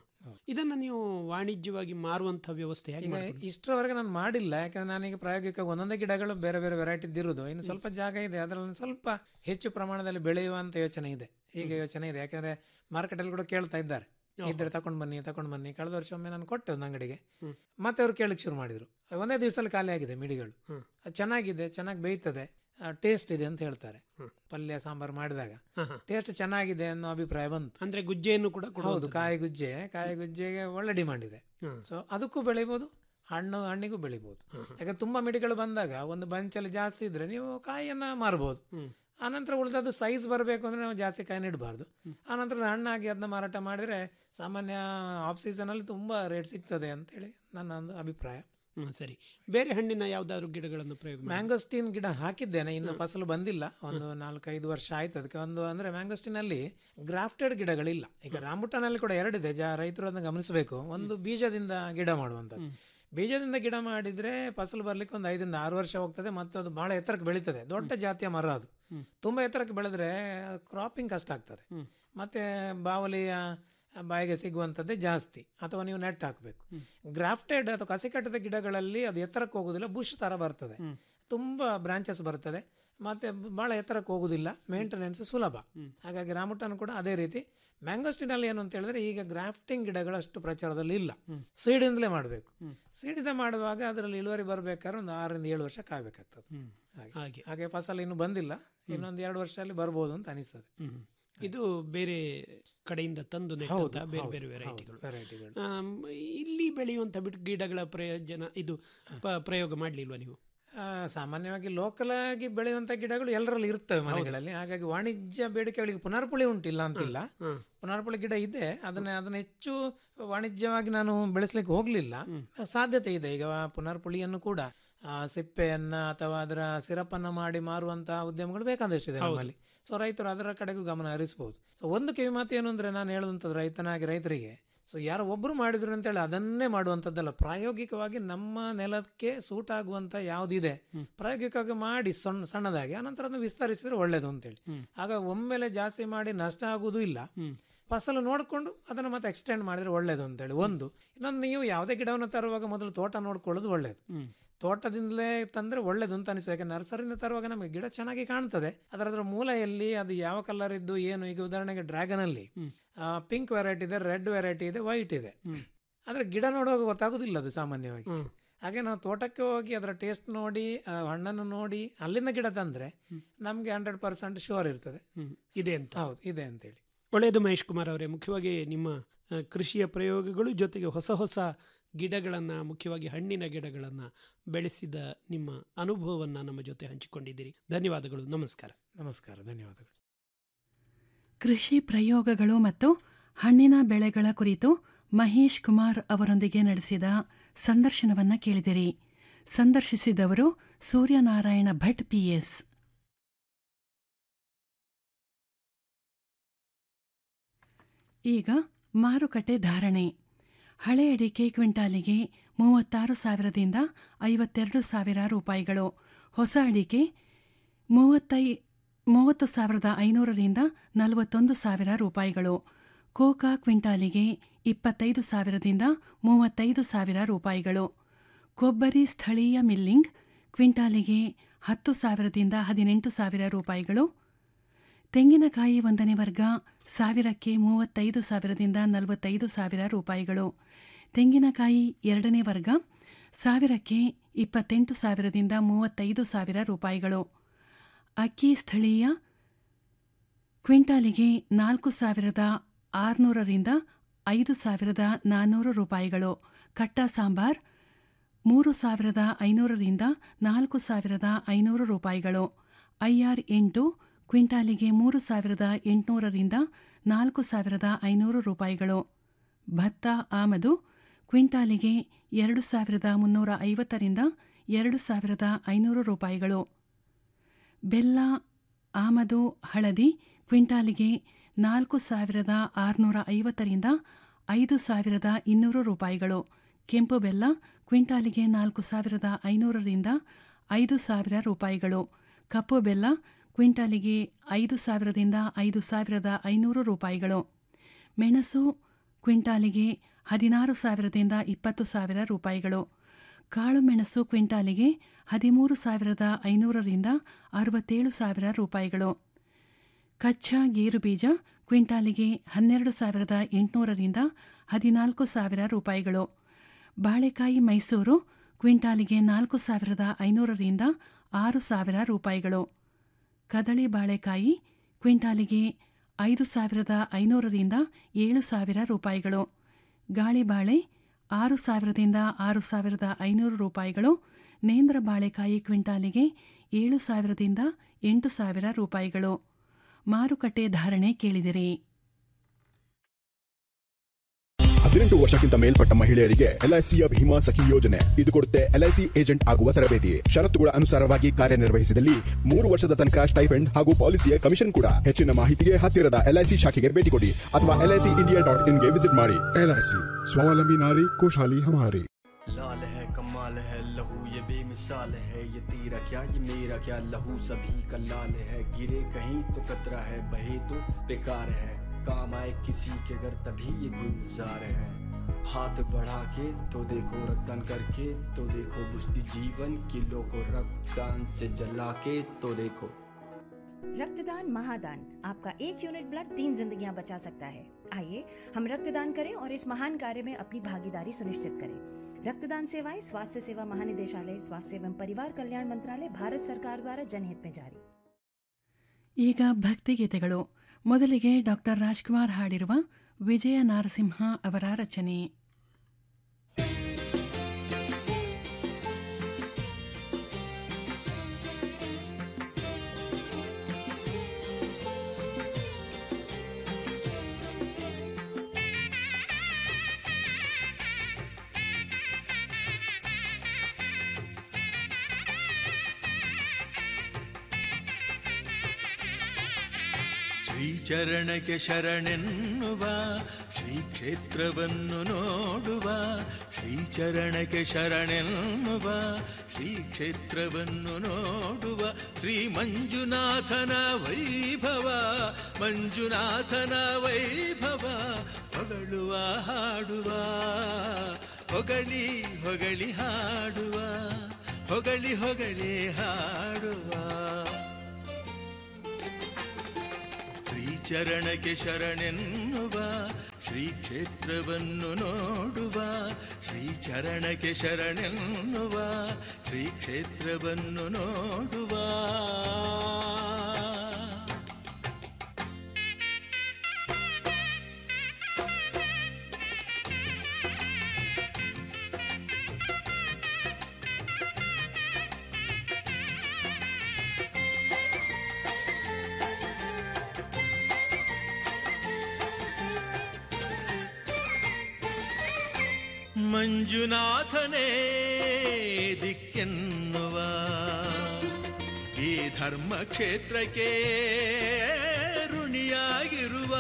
ಇದನ್ನ ನೀವು ವಾಣಿಜ್ಯವಾಗಿ ಮಾರುವಂತ ವ್ಯವಸ್ಥೆ ಹೇಗೆ ಈಗ ಮಾಡ್ಕೊಂಡು- ಇಷ್ಟರವರೆಗೆ ನಾನು ಮಾಡಿಲ್ಲ ಯಾಕಂದ್ರೆ ನಾನೀಗ ಪ್ರಾಯೋಗಿಕ ಒಂದೊಂದೇ ಗಿಡಗಳು ಬೇರೆ ಬೇರೆ ವೆರೈಟಿದ್ದು ಇರುವುದು ಇನ್ನು ಸ್ವಲ್ಪ ಜಾಗ ಇದೆ ಅದರಲ್ಲಿ ಸ್ವಲ್ಪ ಹೆಚ್ಚು ಪ್ರಮಾಣದಲ್ಲಿ ಬೆಳೆಯುವಂತ ಯೋಚನೆ ಇದೆ ಈಗ ಯೋಚನೆ ಇದೆ ಯಾಕಂದ್ರೆ ಮಾರ್ಕೆಟಲ್ಲಿ ಕೂಡ ಕೇಳ್ತಾ ಇದ್ದಾರೆ ಇದ್ರೆ ತಗೊಂಡ್ ಬನ್ನಿ ತಗೊಂಡ್ ಬನ್ನಿ ಕಳೆದ ವರ್ಷ ಒಮ್ಮೆ ನಾನು ಕೊಟ್ಟೆ ಒಂದು ಅಂಗಡಿಗೆ ಮತ್ತೆ ಅವ್ರು ಕೇಳಕ್ ಶುರು ಮಾಡಿದ್ರು ಒಂದೇ ದಿವಸದಲ್ಲಿ ಖಾಲಿ ಆಗಿದೆ ಮಿಡಿಗಳು ಅದು ಚೆನ್ನಾಗಿದೆ ಚೆನ್ನಾಗಿ ಬೇಯ್ತದೆ ಟೇಸ್ಟ್ ಇದೆ ಅಂತ ಹೇಳ್ತಾರೆ ಪಲ್ಯ ಸಾಂಬಾರು ಮಾಡಿದಾಗ ಟೇಸ್ಟ್ ಚೆನ್ನಾಗಿದೆ ಅನ್ನೋ ಅಭಿಪ್ರಾಯ ಬಂತು ಅಂದ್ರೆ ಗುಜ್ಜೆಯನ್ನು ಕೂಡ ಹೌದು ಕೊಡುವಂಥದ್ದು. ಕಾಯಿ ಗುಜ್ಜೆ ಕಾಯಿ ಗುಜ್ಜೆಗೆ ಒಳ್ಳೆ ಡಿಮಾಂಡ್ ಇದೆ ಸೊ ಅದಕ್ಕೂ ಬೆಳಿಬೋದು ಹಣ್ಣು ಹಣ್ಣಿಗೂ ಬೆಳಿಬೋದು ಯಾಕಂದ್ರೆ ತುಂಬಾ ಮಿಡಿಗಳು ಬಂದಾಗ ಒಂದು ಬಂಚಲ್ಲಿ ಜಾಸ್ತಿ ಇದ್ರೆ ನೀವು ಕಾಯಿಯನ್ನ ಮಾರ್ಬೋದು ಆನಂತರ ಉಳಿದದ್ದು ಸೈಜ್ ಬರಬೇಕು ಅಂದ್ರೆ ನಾವು ಜಾಸ್ತಿ ಕಾಯಿ ಇಡಬಾರ್ದು ಆನಂತರ ಹಣ್ಣಾಗಿ ಅದನ್ನ ಮಾರಾಟ ಮಾಡಿದ್ರೆ ಸಾಮಾನ್ಯ ಆಫ್ ಸೀಸನಲ್ಲಿ ತುಂಬಾ ರೇಟ್ ಸಿಗ್ತದೆ ಅಂತೇಳಿ ನನ್ನ ಒಂದು ಅಭಿಪ್ರಾಯ ಹ್ಮ್, ಸರಿ ಬೇರೆ ಹಣ್ಣಿನ ಯಾವ್ದಾದ್ರು ಗಿಡಗಳನ್ನು ಪ್ರಯೋಗ ಮಾಡಿ ಮ್ಯಾಂಗೋಸ್ಟೀನ್ ಗಿಡ ಹಾಕಿದ್ದೇನೆ ಇನ್ನು ಫಸಲು ಬಂದಿಲ್ಲ ಒಂದು ನಾಲ್ಕೈದು ವರ್ಷ ಆಯ್ತು ಅದಕ್ಕೆ ಒಂದು ಅಂದ್ರೆ ಮ್ಯಾಂಗೋಸ್ಟೀನ್ ಅಲ್ಲಿ ಗ್ರಾಫ್ಟೆಡ್ ಗಿಡಗಳಿಲ್ಲ ಈಗ ರಾಂಬುಟಾನಲ್ಲಿ ಕೂಡ ಎರಡಿದೆ ಜಾ ರೈತರು ಅದನ್ನ ಗಮನಿಸಬೇಕು ಒಂದು ಬೀಜದಿಂದ ಗಿಡ ಮಾಡುವಂಥದ್ದು ಬೀಜದಿಂದ ಗಿಡ ಮಾಡಿದ್ರೆ ಫಸಲು ಬರ್ಲಿಕ್ಕೆ ಒಂದು ಐದರಿಂದ ಆರು ವರ್ಷ ಹೋಗ್ತದೆ ಮತ್ತು ಅದು ಬಹಳ ಎತ್ತರಕ್ಕೆ ಬೆಳೀತದೆ ದೊಡ್ಡ ಜಾತಿಯ ಮರ ಅದು ತುಂಬಾ ಎತ್ತರಕ್ಕೆ ಬೆಳೆದ್ರೆ ಕ್ರಾಪಿಂಗ್ ಕಷ್ಟ ಆಗ್ತದೆ ಮತ್ತೆ ಬಾವಲಿಯ ಬಾಯಿಗೆ ಸಿಗುವಂಥದ್ದೇ ಜಾಸ್ತಿ ಅಥವಾ ನೀವು ನೆಟ್ ಹಾಕಬೇಕು ಗ್ರಾಫ್ಟೆಡ್ ಅಥವಾ ಕಸಿ ಕಟ್ಟದ ಗಿಡಗಳಲ್ಲಿ ಅದು ಎತ್ತರಕ್ಕೆ ಹೋಗೋದಿಲ್ಲ ಬುಷ್ ತರ ಬರ್ತದೆ ತುಂಬಾ ಬ್ರಾಂಚಸ್ ಬರ್ತದೆ ಮತ್ತೆ ಬಹಳ ಎತ್ತರಕ್ಕೆ ಹೋಗುದಿಲ್ಲ ಮೇಂಟೆನೆನ್ಸ್ ಸುಲಭ ಹಾಗಾಗಿ ರಾಮುಟನ್ ಕೂಡ ಅದೇ ರೀತಿ ಮ್ಯಾಂಗೋಸ್ಟಿನಲ್ಲಿ ಏನು ಅಂತ ಹೇಳಿದ್ರೆ ಈಗ ಗ್ರಾಫ್ಟಿಂಗ್ ಗಿಡಗಳು ಅಷ್ಟು ಪ್ರಚಾರದಲ್ಲಿ ಇಲ್ಲ ಸೀಡಿಂದಲೇ ಮಾಡಬೇಕು ಸೀಡಿಂದ ಮಾಡುವಾಗ ಅದರಲ್ಲಿ ಇಳುವರಿ ಬರಬೇಕಾದ್ರೆ ಒಂದು ಆರರಿಂದ ಏಳು ವರ್ಷ ಕಾಯ್ಬೇಕಾಗ್ತದೆ ಹಾಗೆ. ಹಾಗೆ ಹಾಗೆ ಫಸಲ್ ಇನ್ನು ಬಂದಿಲ್ಲ ಇನ್ನೊಂದು ಎರಡು ವರ್ಷದಲ್ಲಿ ಬರ್ಬೋದು ಅಂತ ಅನಿಸ್ತದೆ ಹ್ಮ್. ಇದು ಬೇರೆ ಕಡೆಯಿಂದ ತಂದು ಹೌದು, ನೆಟ್ಟಂತಹ ಬೇರೆ ಹೌದು, ಬೇರೆ ಹೌದು, ವೆರೈಟಿಗಳು ವೆರೈಟಿಗಳು. ಇಲ್ಲಿ ಬೆಳೆಯುವಂತ ಬಿಟ್ಟು ಗಿಡಗಳ ಪ್ರಯೋಜನ ಇದು ಪ- ಪ್ರಯೋಗ ಮಾಡ್ಲಿಲ್ವಾ ನೀವು ಆ, ಸಾಮಾನ್ಯವಾಗಿ ಲೋಕಲ್ ಆಗಿ ಬೆಳೆಯುವಂತ ಗಿಡಗಳು ಎಲ್ಲರಲ್ಲಿ ಇರ್ತವೆ ಮನೆಗಳಲ್ಲಿ ಹಾಗಾಗಿ ವಾಣಿಜ್ಯ ಬೇಡಿಕೆಗಳಿಗೆ ಪುನರ್ಪುಳಿ ಉಂಟಿಲ್ಲ ಅಂತಿಲ್ಲ ಪುನರ್ಪುಳಿ ಗಿಡ ಇದೆ ಅದನ್ನ ಅದನ್ನ ಹೆಚ್ಚು ವಾಣಿಜ್ಯವಾಗಿ ನಾನು ಬೆಳೆಸಲಿಕ್ಕೆ ಹೋಗ್ಲಿಲ್ಲ ಸಾಧ್ಯತೆ ಇದೆ ಈಗ ಪುನರ್ಪುಳಿಯನ್ನು ಕೂಡ ಆ, ಸಿಪ್ಪೆಯನ್ನ ಅಥವಾ ಅದರ ಸಿರಪನ್ನ ಮಾಡಿ ಮಾರುವಂತಹ ಉದ್ಯಮಗಳು ಬೇಕಾದಷ್ಟಿದೆ ನಮ್ಮಲ್ಲಿ ಸೊ ರೈತರು ಅದರ ಕಡೆಗೂ ಗಮನ ಹರಿಸಬಹುದು ಸೊ ಒಂದು ಕಿವಿ ಮಾತು ಏನು ಅಂದ್ರೆ ನಾನು ಹೇಳುವಂಥದ್ದು ರೈತನಾಗಿ ರೈತರಿಗೆ ಸೊ ಯಾರೋ ಒಬ್ರು ಮಾಡಿದ್ರು ಅಂತೇಳಿ ಅದನ್ನೇ ಮಾಡುವಂಥದ್ದಲ್ಲ ಪ್ರಾಯೋಗಿಕವಾಗಿ ನಮ್ಮ ನೆಲಕ್ಕೆ ಸೂಟ್ ಆಗುವಂತ ಯಾವ್ದಿದೆ ಪ್ರಾಯೋಗಿಕವಾಗಿ ಮಾಡಿ ಸಣ್ಣ ಸಣ್ಣದಾಗಿ ಅನಂತರ ಅದನ್ನು ವಿಸ್ತರಿಸಿದ್ರೆ ಒಳ್ಳೇದು ಅಂತೇಳಿ ಆಗ ಒಮ್ಮೆಲೆ ಜಾಸ್ತಿ ಮಾಡಿ ನಷ್ಟ ಆಗುವುದೂ ಇಲ್ಲ ಫಸಲು ನೋಡಿಕೊಂಡು ಅದನ್ನು ಮತ್ತೆ ಎಕ್ಸ್ಟೆಂಡ್ ಮಾಡಿದರೆ ಒಳ್ಳೆಯದು ಅಂತೇಳಿ ಒಂದು ಇನ್ನೊಂದು ನೀವು ಯಾವುದೇ ಗಿಡವನ್ನು ತರುವಾಗ ಮೊದಲು ತೋಟ ನೋಡ್ಕೊಳ್ಳೋದು ಒಳ್ಳೆಯದು ತೋಟದಿಂದಲೇ ತಂದರೆ ಒಳ್ಳೇದು ಅಂತ ಅನಿಸು ಯಾಕೆ ನರ್ಸರಿಯಿಂದ ತರುವಾಗ ನಮಗೆ ಗಿಡ ಚೆನ್ನಾಗಿ ಕಾಣ್ತದೆ ಅದರ ಅದರ ಮೂಲ ಎಲ್ಲಿ ಅದು ಯಾವ ಕಲರ್ ಇದ್ದು ಏನು ಈಗ ಉದಾಹರಣೆಗೆ ಡ್ರ್ಯಾಗನಲ್ಲಿ ಪಿಂಕ್ ವೆರೈಟಿ ಇದೆ ರೆಡ್ ವೆರೈಟಿ ಇದೆ ವೈಟ್ ಇದೆ ಆದರೆ ಗಿಡ ನೋಡುವಾಗ ಗೊತ್ತಾಗೋದಿಲ್ಲ ಅದು ಸಾಮಾನ್ಯವಾಗಿ ಹಾಗೆ ನಾವು ತೋಟಕ್ಕೆ ಹೋಗಿ ಅದರ ಟೇಸ್ಟ್ ನೋಡಿ ಆ ಹಣ್ಣನ್ನು ನೋಡಿ ಅಲ್ಲಿಂದ ಗಿಡ ತಂದರೆ ನಮಗೆ ಹಂಡ್ರೆಡ್ ಪರ್ಸೆಂಟ್ ಶೋರ್ ಇರ್ತದೆ ಇದೆ ಅಂತ ಹೌದು ಇದೆ ಅಂತೇಳಿ ಒಳ್ಳೆಯದು ಮಹೇಶ್ ಕುಮಾರ್ ಅವರೇ ಮುಖ್ಯವಾಗಿ ನಿಮ್ಮ ಆ, ಕೃಷಿಯ ಪ್ರಯೋಗಗಳು ಜೊತೆಗೆ ಹೊಸ ಹೊಸ ಗಿಡಗಳನ್ನು ಮುಖ್ಯವಾಗಿ ಹಣ್ಣಿನ ಗಿಡಗಳನ್ನು ಬೆಳೆಸಿದ ನಿಮ್ಮ ಅನುಭವವನ್ನು ನಮ್ಮ ಜೊತೆ ಹಂಚಿಕೊಂಡಿದ್ದೀರಿ ಧನ್ಯವಾದಗಳು ನಮಸ್ಕಾರ ನಮಸ್ಕಾರ ಧನ್ಯವಾದಗಳು ಕೃಷಿ ಪ್ರಯೋಗಗಳು ಮತ್ತು ಹಣ್ಣಿನ ಬೆಳೆಗಳ ಕುರಿತು ಮಹೇಶ್ ಕುಮಾರ್ ಅವರೊಂದಿಗೆ ನಡೆಸಿದ ಸಂದರ್ಶನವನ್ನ ಕೇಳಿದಿರಿ ಸಂದರ್ಶಿಸಿದವರು ಸೂರ್ಯನಾರಾಯಣ ಭಟ್ ಪಿಎಸ್ ಈಗ ಮಾರುಕಟ್ಟೆ ಧಾರಣೆ ಹಳೆ ಅಡಿಕೆ ಕ್ವಿಂಟಾಲಿಗೆ ಮೂವತ್ತಾರು ಸಾವಿರದಿಂದ ಐವತ್ತೆರಡು ಸಾವಿರ ರೂಪಾಯಿಗಳು ಹೊಸ ಅಡಿಕೆ ಮೂವತ್ತೈ ಮೂವತ್ತು ಸಾವಿರದ ಐನೂರರಿಂದ ನಲವತ್ತೊಂದು ಸಾವಿರ ರೂಪಾಯಿಗಳು ಕೋಕಾ ಕ್ವಿಂಟಾಲಿಗೆ ಇಪ್ಪತ್ತೈದು ಸಾವಿರದಿಂದ ಮೂವತ್ತೈದು ಸಾವಿರ ರೂಪಾಯಿಗಳು ಕೊಬ್ಬರಿ ಸ್ಥಳೀಯ ಮಿಲ್ಲಿಂಗ್ ಕ್ವಿಂಟಾಲಿಗೆ ಹತ್ತು ಸಾವಿರದಿಂದ ಹದಿನೆಂಟು ಸಾವಿರ ರೂಪಾಯಿಗಳು ತೆಂಗಿನಕಾಯಿ ಒಂದನೇ ವರ್ಗ ಸಾವಿರಕ್ಕೆ ಮೂವತ್ತೈದು ಸಾವಿರದಿಂದ ನಲವತ್ತೈದು ಸಾವಿರ ರೂಪಾಯಿಗಳು ತೆಂಗಿನಕಾಯಿ ಎರಡನೇ ವರ್ಗ ಸಾವಿರಕ್ಕೆ ಇಪ್ಪತ್ತೆಂಟು ಸಾವಿರದಿಂದ ಮೂವತ್ತೈದು ಸಾವಿರ ರೂಪಾಯಿಗಳು ಅಕ್ಕಿ ಸ್ಥಳೀಯ ಕ್ವಿಂಟಾಲಿಗೆ ನಾಲ್ಕು ಸಾವಿರದ ಆರುನೂರರಿಂದ ಐದು ಸಾವಿರದ ನಾನ್ನೂರು ರೂಪಾಯಿಗಳು ಕಟ್ಟ ಸಾಂಬಾರ್ ಮೂರು ಸಾವಿರದ ಐನೂರರಿಂದ ನಾಲ್ಕು ಸಾವಿರದ ಐನೂರು ರೂಪಾಯಿಗಳು ಐಆರ್ ಎಂಟು ಕ್ವಿಂಟಾಲಿಗೆ ಮೂರು ಸಾವಿರದ ಎಂಟುನೂರರಿಂದ ನಾಲ್ಕು ಸಾವಿರದ ಐನೂರು ರೂಪಾಯಿಗಳು ಭತ್ತ ಆಮದು ಕ್ವಿಂಟಾಲಿಗೆ ಎರಡು ಸಾವಿರದ ಮುನ್ನೂರ ಐವತ್ತರಿಂದ ಎರಡು ಸಾವಿರದ ಐನೂರು ರೂಪಾಯಿಗಳು ಬೆಲ್ಲ ಆಮದು ಹಳದಿ ಕ್ವಿಂಟಾಲಿಗೆ ನಾಲ್ಕು ಸಾವಿರದ ಆರುನೂರ ಐವತ್ತರಿಂದ ಐದು ಸಾವಿರದ ಇನ್ನೂರು ರೂಪಾಯಿಗಳು ಕೆಂಪು ಬೆಲ್ಲ ಕ್ವಿಂಟಾಲಿಗೆ ನಾಲ್ಕು ಸಾವಿರದ ಐನೂರರಿಂದ ಐದು ಸಾವಿರ ರೂಪಾಯಿಗಳು ಕಪ್ಪು ಬೆಲ್ಲ ಕ್ವಿಂಟಾಲಿಗೆ ಐದು ಸಾವಿರದಿಂದ ಐದು ಸಾವಿರದ ಐನೂರು ರೂಪಾಯಿಗಳು ಮೆಣಸು ಕ್ವಿಂಟಾಲಿಗೆ ಹದಿನಾರು ಸಾವಿರದಿಂದ ಇಪ್ಪತ್ತು ಸಾವಿರ ರೂಪಾಯಿಗಳು ಕಾಳುಮೆಣಸು ಕ್ವಿಂಟಾಲಿಗೆ ಹದಿಮೂರು ಸಾವಿರದ ಐನೂರರಿಂದ ಅರವತ್ತೇಳು ಸಾವಿರ ರೂಪಾಯಿಗಳು ಕಚ್ಚಾ ಗೇರು ಬೀಜ ಕ್ವಿಂಟಾಲಿಗೆ ಹನ್ನೆರಡು ಸಾವಿರದ ಎಂಟುನೂರರಿಂದ ಹದಿನಾಲ್ಕು ಸಾವಿರ ರೂಪಾಯಿಗಳು ಬಾಳೆಕಾಯಿ ಮೈಸೂರು ಕ್ವಿಂಟಾಲಿಗೆ ನಾಲ್ಕು ಸಾವಿರದ ಐನೂರರಿಂದ ಆರು ಸಾವಿರ ರೂಪಾಯಿಗಳು ಕದಳಿ ಬಾಳೆಕಾಯಿ ಕ್ವಿಂಟಾಲಿಗೆ ಐದು ಸಾವಿರದ ಐನೂರರಿಂದ ಏಳು ಸಾವಿರ ರೂಪಾಯಿಗಳು ಗಾಳಿಬಾಳೆ ಆರು ಸಾವಿರದಿಂದ ಆರು ಸಾವಿರದ ಐನೂರು ರೂಪಾಯಿಗಳು ನೇಂದ್ರ ಬಾಳೆಕಾಯಿ ಕ್ವಿಂಟಾಲಿಗೆ ಏಳು ಸಾವಿರದಿಂದ ಎಂಟು ಸಾವಿರ ರೂಪಾಯಿಗಳು ಮಾರುಕಟ್ಟೆ ಧಾರಣೆ ಕೇಳಿದಿರಿ ಹದಿನೆಂಟು ವರ್ಷಕ್ಕಿಂತ ಮೇಲ್ಪಟ್ಟ ಮಹಿಳೆಯರಿಗೆ ಎಲ್ಐಸಿಯ ಭೀಮಾ ಸಖಿ ಯೋಜನೆ ಇದು ಕೊಡುತ್ತೆ ಎಲ್ಐಸಿ ಏಜೆಂಟ್ ಆಗುವ ತರಬೇತಿ ಷರತ್ತುಗಳ ಅನುಸಾರವಾಗಿ ಕಾರ್ಯನಿರ್ವಹಿಸಿದಲ್ಲಿ ಮೂರು ವರ್ಷದ ತನಕ ಸ್ಟೈಫೆಂಡ್ ಹಾಗೂ ಪಾಲಿಸಿಯ ಕಮಿಷನ್ ಕೂಡ ಹೆಚ್ಚಿನ ಮಾಹಿತಿಗೆ ಹತ್ತಿರದ ಎಲ್ಐಸಿ ಶಾಖೆಗೆ ಭೇಟಿ ಕೊಡಿ ಅಥವಾ ಎಲ್ಐಸಿ ಇಂಡಿಯಾ ಡಾಟ್ ಇನ್ಗೆ ವಿಸಿಟ್ ಮಾಡಿ ಎಲ್ಐಸಿ ಸ್ವಾವಲಂಬಿ ನಾರಿ ಖುಷಾಲಿ ಹಮಾರಿ लाल है कमाल है लहू ये बेमिसाल है ये तेरा क्या ये मेरा क्या लहू सभी का लाल है गिरे कहीं तो कतरा है बहे तो बेकार है काम आए किसी के घर तभी ये गुलजार है हाथ बढ़ा के तो देखो रक्तदान करके तो देखो बुझती जीवन किलो को रक्तदान से जला के तो देखो रक्तदान महादान आपका एक यूनिट ब्लड तीन जिंदगियां बचा सकता है आइए हम रक्तदान करें और इस महान कार्य में अपनी भागीदारी सुनिश्चित करें रक्तदान सेवाएं स्वास्थ्य सेवा महानिदेशालय स्वास्थ्य एवं परिवार कल्याण मंत्रालय भारत सरकार द्वारा जनहित में जारी ಈಗ ಭಕ್ತಿಗೀತೆಗಳು ಮೊದಲಿಗೆ ಡಾಕ್ಟರ್ ರಾಜ್ಕುಮಾರ್ ಹಾಡಿರುವ ವಿಜಯ ನಾರಸಿಂಹ ಅವರ ರಚನೆ ಶ್ರೀಚರಣಕ್ಕೆ ಶರಣೆನ್ನುವ ಶ್ರೀ ಕ್ಷೇತ್ರವನ್ನು ನೋಡುವ ಶ್ರೀಚರಣಕ್ಕೆ ಶರಣೆನ್ನುವ ಶ್ರೀ ಕ್ಷೇತ್ರವನ್ನು ನೋಡುವ ಶ್ರೀ ಮಂಜುನಾಥನ ವೈಭವ ಮಂಜುನಾಥನ ವೈಭವ ಹೊಗಳುವ ಹಾಡುವ ಹೊಗಳಿ ಹೊಗಳಿ ಹಾಡುವ ಹೊಗಳಿ ಹೊಗಳಿ ಹಾಡುವ ಶ್ರೀಚರಣಕ್ಕೆ ಶರಣೆನ್ನುವ ಶ್ರೀ ಕ್ಷೇತ್ರವನ್ನು ನೋಡುವ ಶ್ರೀಚರಣಕ್ಕೆ ಶರಣೆನ್ನುವ ಶ್ರೀ ಕ್ಷೇತ್ರವನ್ನು ನೋಡುವ ಮಂಜುನಾಥನೇ ದಿಕ್ಕೆನ್ನುವ ಈ ಧರ್ಮ ಕ್ಷೇತ್ರಕ್ಕೆ ಋಣಿಯಾಗಿರುವ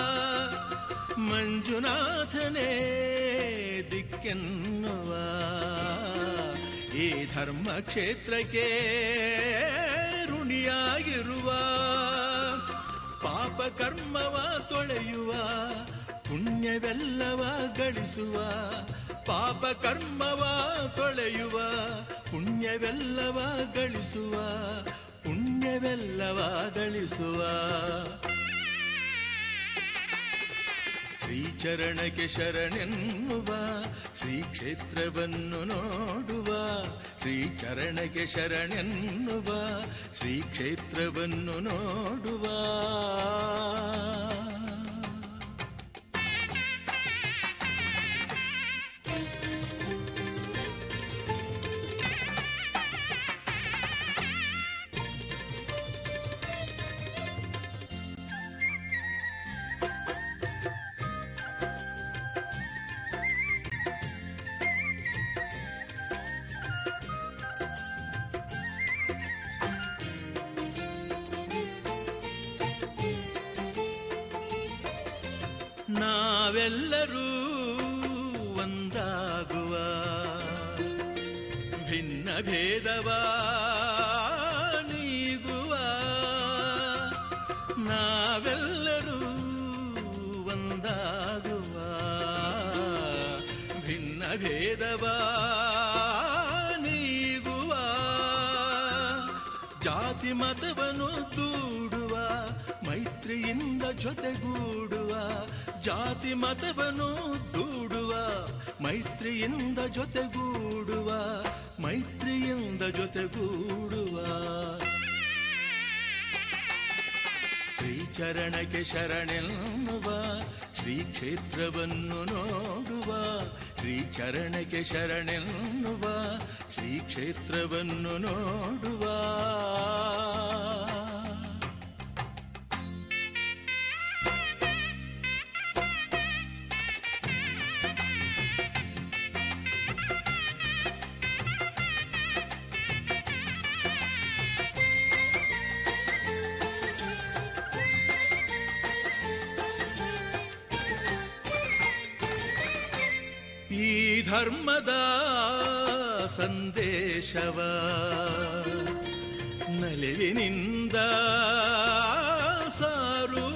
ಮಂಜುನಾಥನೇ ದಿಕ್ಕೆನ್ನುವ ಈ ಧರ್ಮ ಕ್ಷೇತ್ರಕ್ಕೆ ಋಣಿಯಾಗಿರುವ ಪಾಪ ಕರ್ಮವ ತೊಳೆಯುವ ಪುಣ್ಯವೆಲ್ಲವ ಗಳಿಸುವ ಪಾಪ ಕರ್ಮವ ತೊಳೆಯುವ ಪುಣ್ಯವೆಲ್ಲವ ಗಳಿಸುವ ಪುಣ್ಯವೆಲ್ಲವ ಗಳಿಸುವ ಶ್ರೀಚರಣಕ್ಕೆ ಶರಣೆನ್ನುವ ಶ್ರೀ ಕ್ಷೇತ್ರವನ್ನು ನೋಡುವ ಶ್ರೀಚರಣಕ್ಕೆ ಶರಣೆನ್ನುವ ಶ್ರೀ ಕ್ಷೇತ್ರವನ್ನು ನೋಡುವ ನಾವೆಲ್ಲರೂ ಒಂದಾಗುವ ಭಿನ್ನ ಭೇದವ ನೀಗುವ ನಾವೆಲ್ಲರೂ ಒಂದಾಗುವ ಭಿನ್ನ ಭೇದವ ನೀಗುವ ಜಾತಿ ಮತವನ್ನು ದೂಡುವ ಮೈತ್ರಿಯಿಂದ ಜೊತೆಗೂಡುವ ಜಾತಿ ಮತವನ್ನು ದೂಡುವ ಮೈತ್ರಿಯಿಂದ ಜೊತೆಗೂಡುವ ಮೈತ್ರಿಯಿಂದ ಜೊತೆಗೂಡುವ ಶ್ರೀಚರಣಕ್ಕೆ ಶರಣೆನ್ನುವ ಶ್ರೀ ಕ್ಷೇತ್ರವನ್ನು ನೋಡುವ ಶ್ರೀಚರಣಕ್ಕೆ ಶರಣೆನ್ನುವ ಶ್ರೀ ಕ್ಷೇತ್ರವನ್ನು ನೋಡುವ ಈ ಧರ್ಮದ ಸಂದೇಶವ ನಲಿವಿನಿಂದ ಸಾರುವ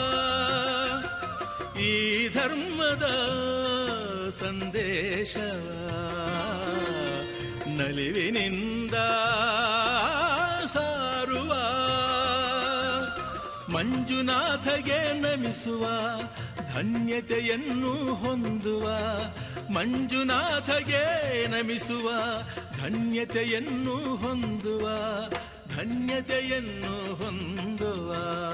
ಈ ಧರ್ಮದ ಸಂದೇಶವ ನಲಿವಿನಿಂದ ಸಾರುವ ಮಂಜುನಾಥಗೆ ನಮಿಸುವ ಧನ್ಯತೆಯನ್ನು ಹೊಂದುವ ಮಂಜುನಾಥಗೆ ನಮಿಸುವ ಧನ್ಯತೆಯನ್ನು ಹೊಂದುವ ಧನ್ಯತೆಯನ್ನು ಹೊಂದುವ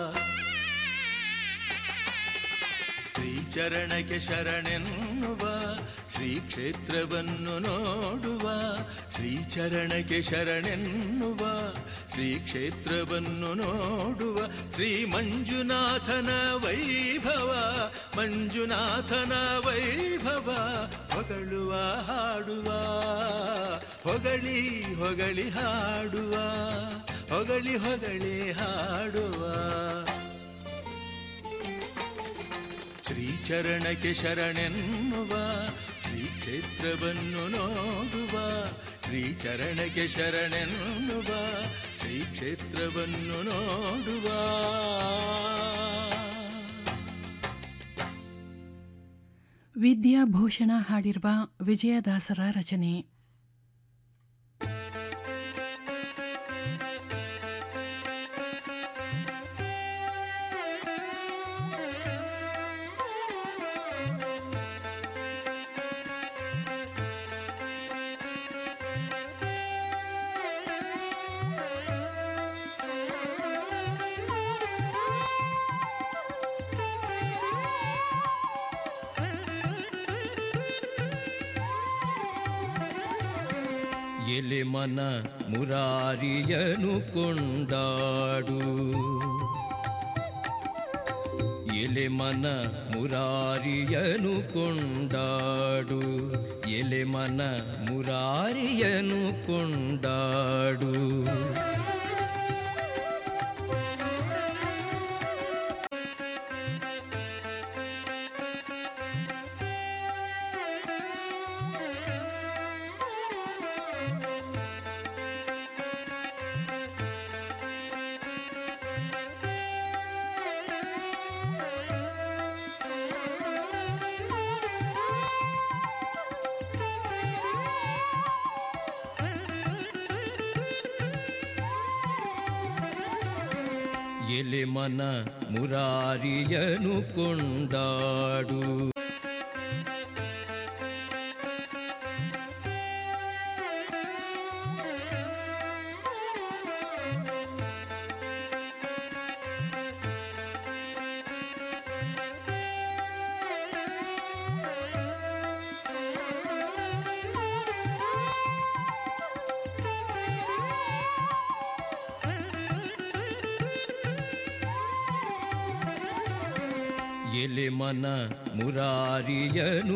ಶ್ರೀಚರಣಕ್ಕೆ ಶರಣೆನ್ನುವ ಶ್ರೀ ಕ್ಷೇತ್ರವನ್ನು ನೋಡುವ ಶ್ರೀಚರಣಕ್ಕೆ ಶರಣೆನ್ನುವ ಶ್ರೀ ಕ್ಷೇತ್ರವನ್ನು ನೋಡುವ ಶ್ರೀ ಮಂಜುನಾಥನ ವೈಭವ ಮಂಜುನಾಥನ ವೈಭವ ಹೊಗಳುವ ಹಾಡುವ ಹೊಗಳಿ ಹೊಗಳಿ ಹಾಡುವ ಹೊಗಳಿ ಹೊಗಳಿ ಹಾಡುವ ಶ್ರೀಚರಣಕ್ಕೆ ಶರಣೆನ್ನುವ ಶ್ರೀ ಕ್ಷೇತ್ರವನ್ನು ನೋಡುವ ಶ್ರೀಚರಣಕ್ಕೆ ಶರಣೆನ್ನುವ ಶ್ರೀ ಕ್ಷೇತ್ರವನ್ನು ನೋಡುವ ವಿದ್ಯಾಭೂಷಣ ಹಾಡಿರುವ ವಿಜಯದಾಸರ ರಚನೆ ಎಲೆ ಮನ ಮುರಾರಿಯನು ಕೊಂಡಾಡು ಎಲೆ ಮನ ಮುರಾರಿಯನು ಕೊಂಡಾಡು ಎಲೆ ಮನ ಮುರಾರಿಯನು ಕೊಂಡಾಡು ಎಲೆ ಮನ ಮುರಾರಿಯನು ಕೊಂಡಾಡು ಎಲೆ ಮನ ಮುರಾರಿಯನು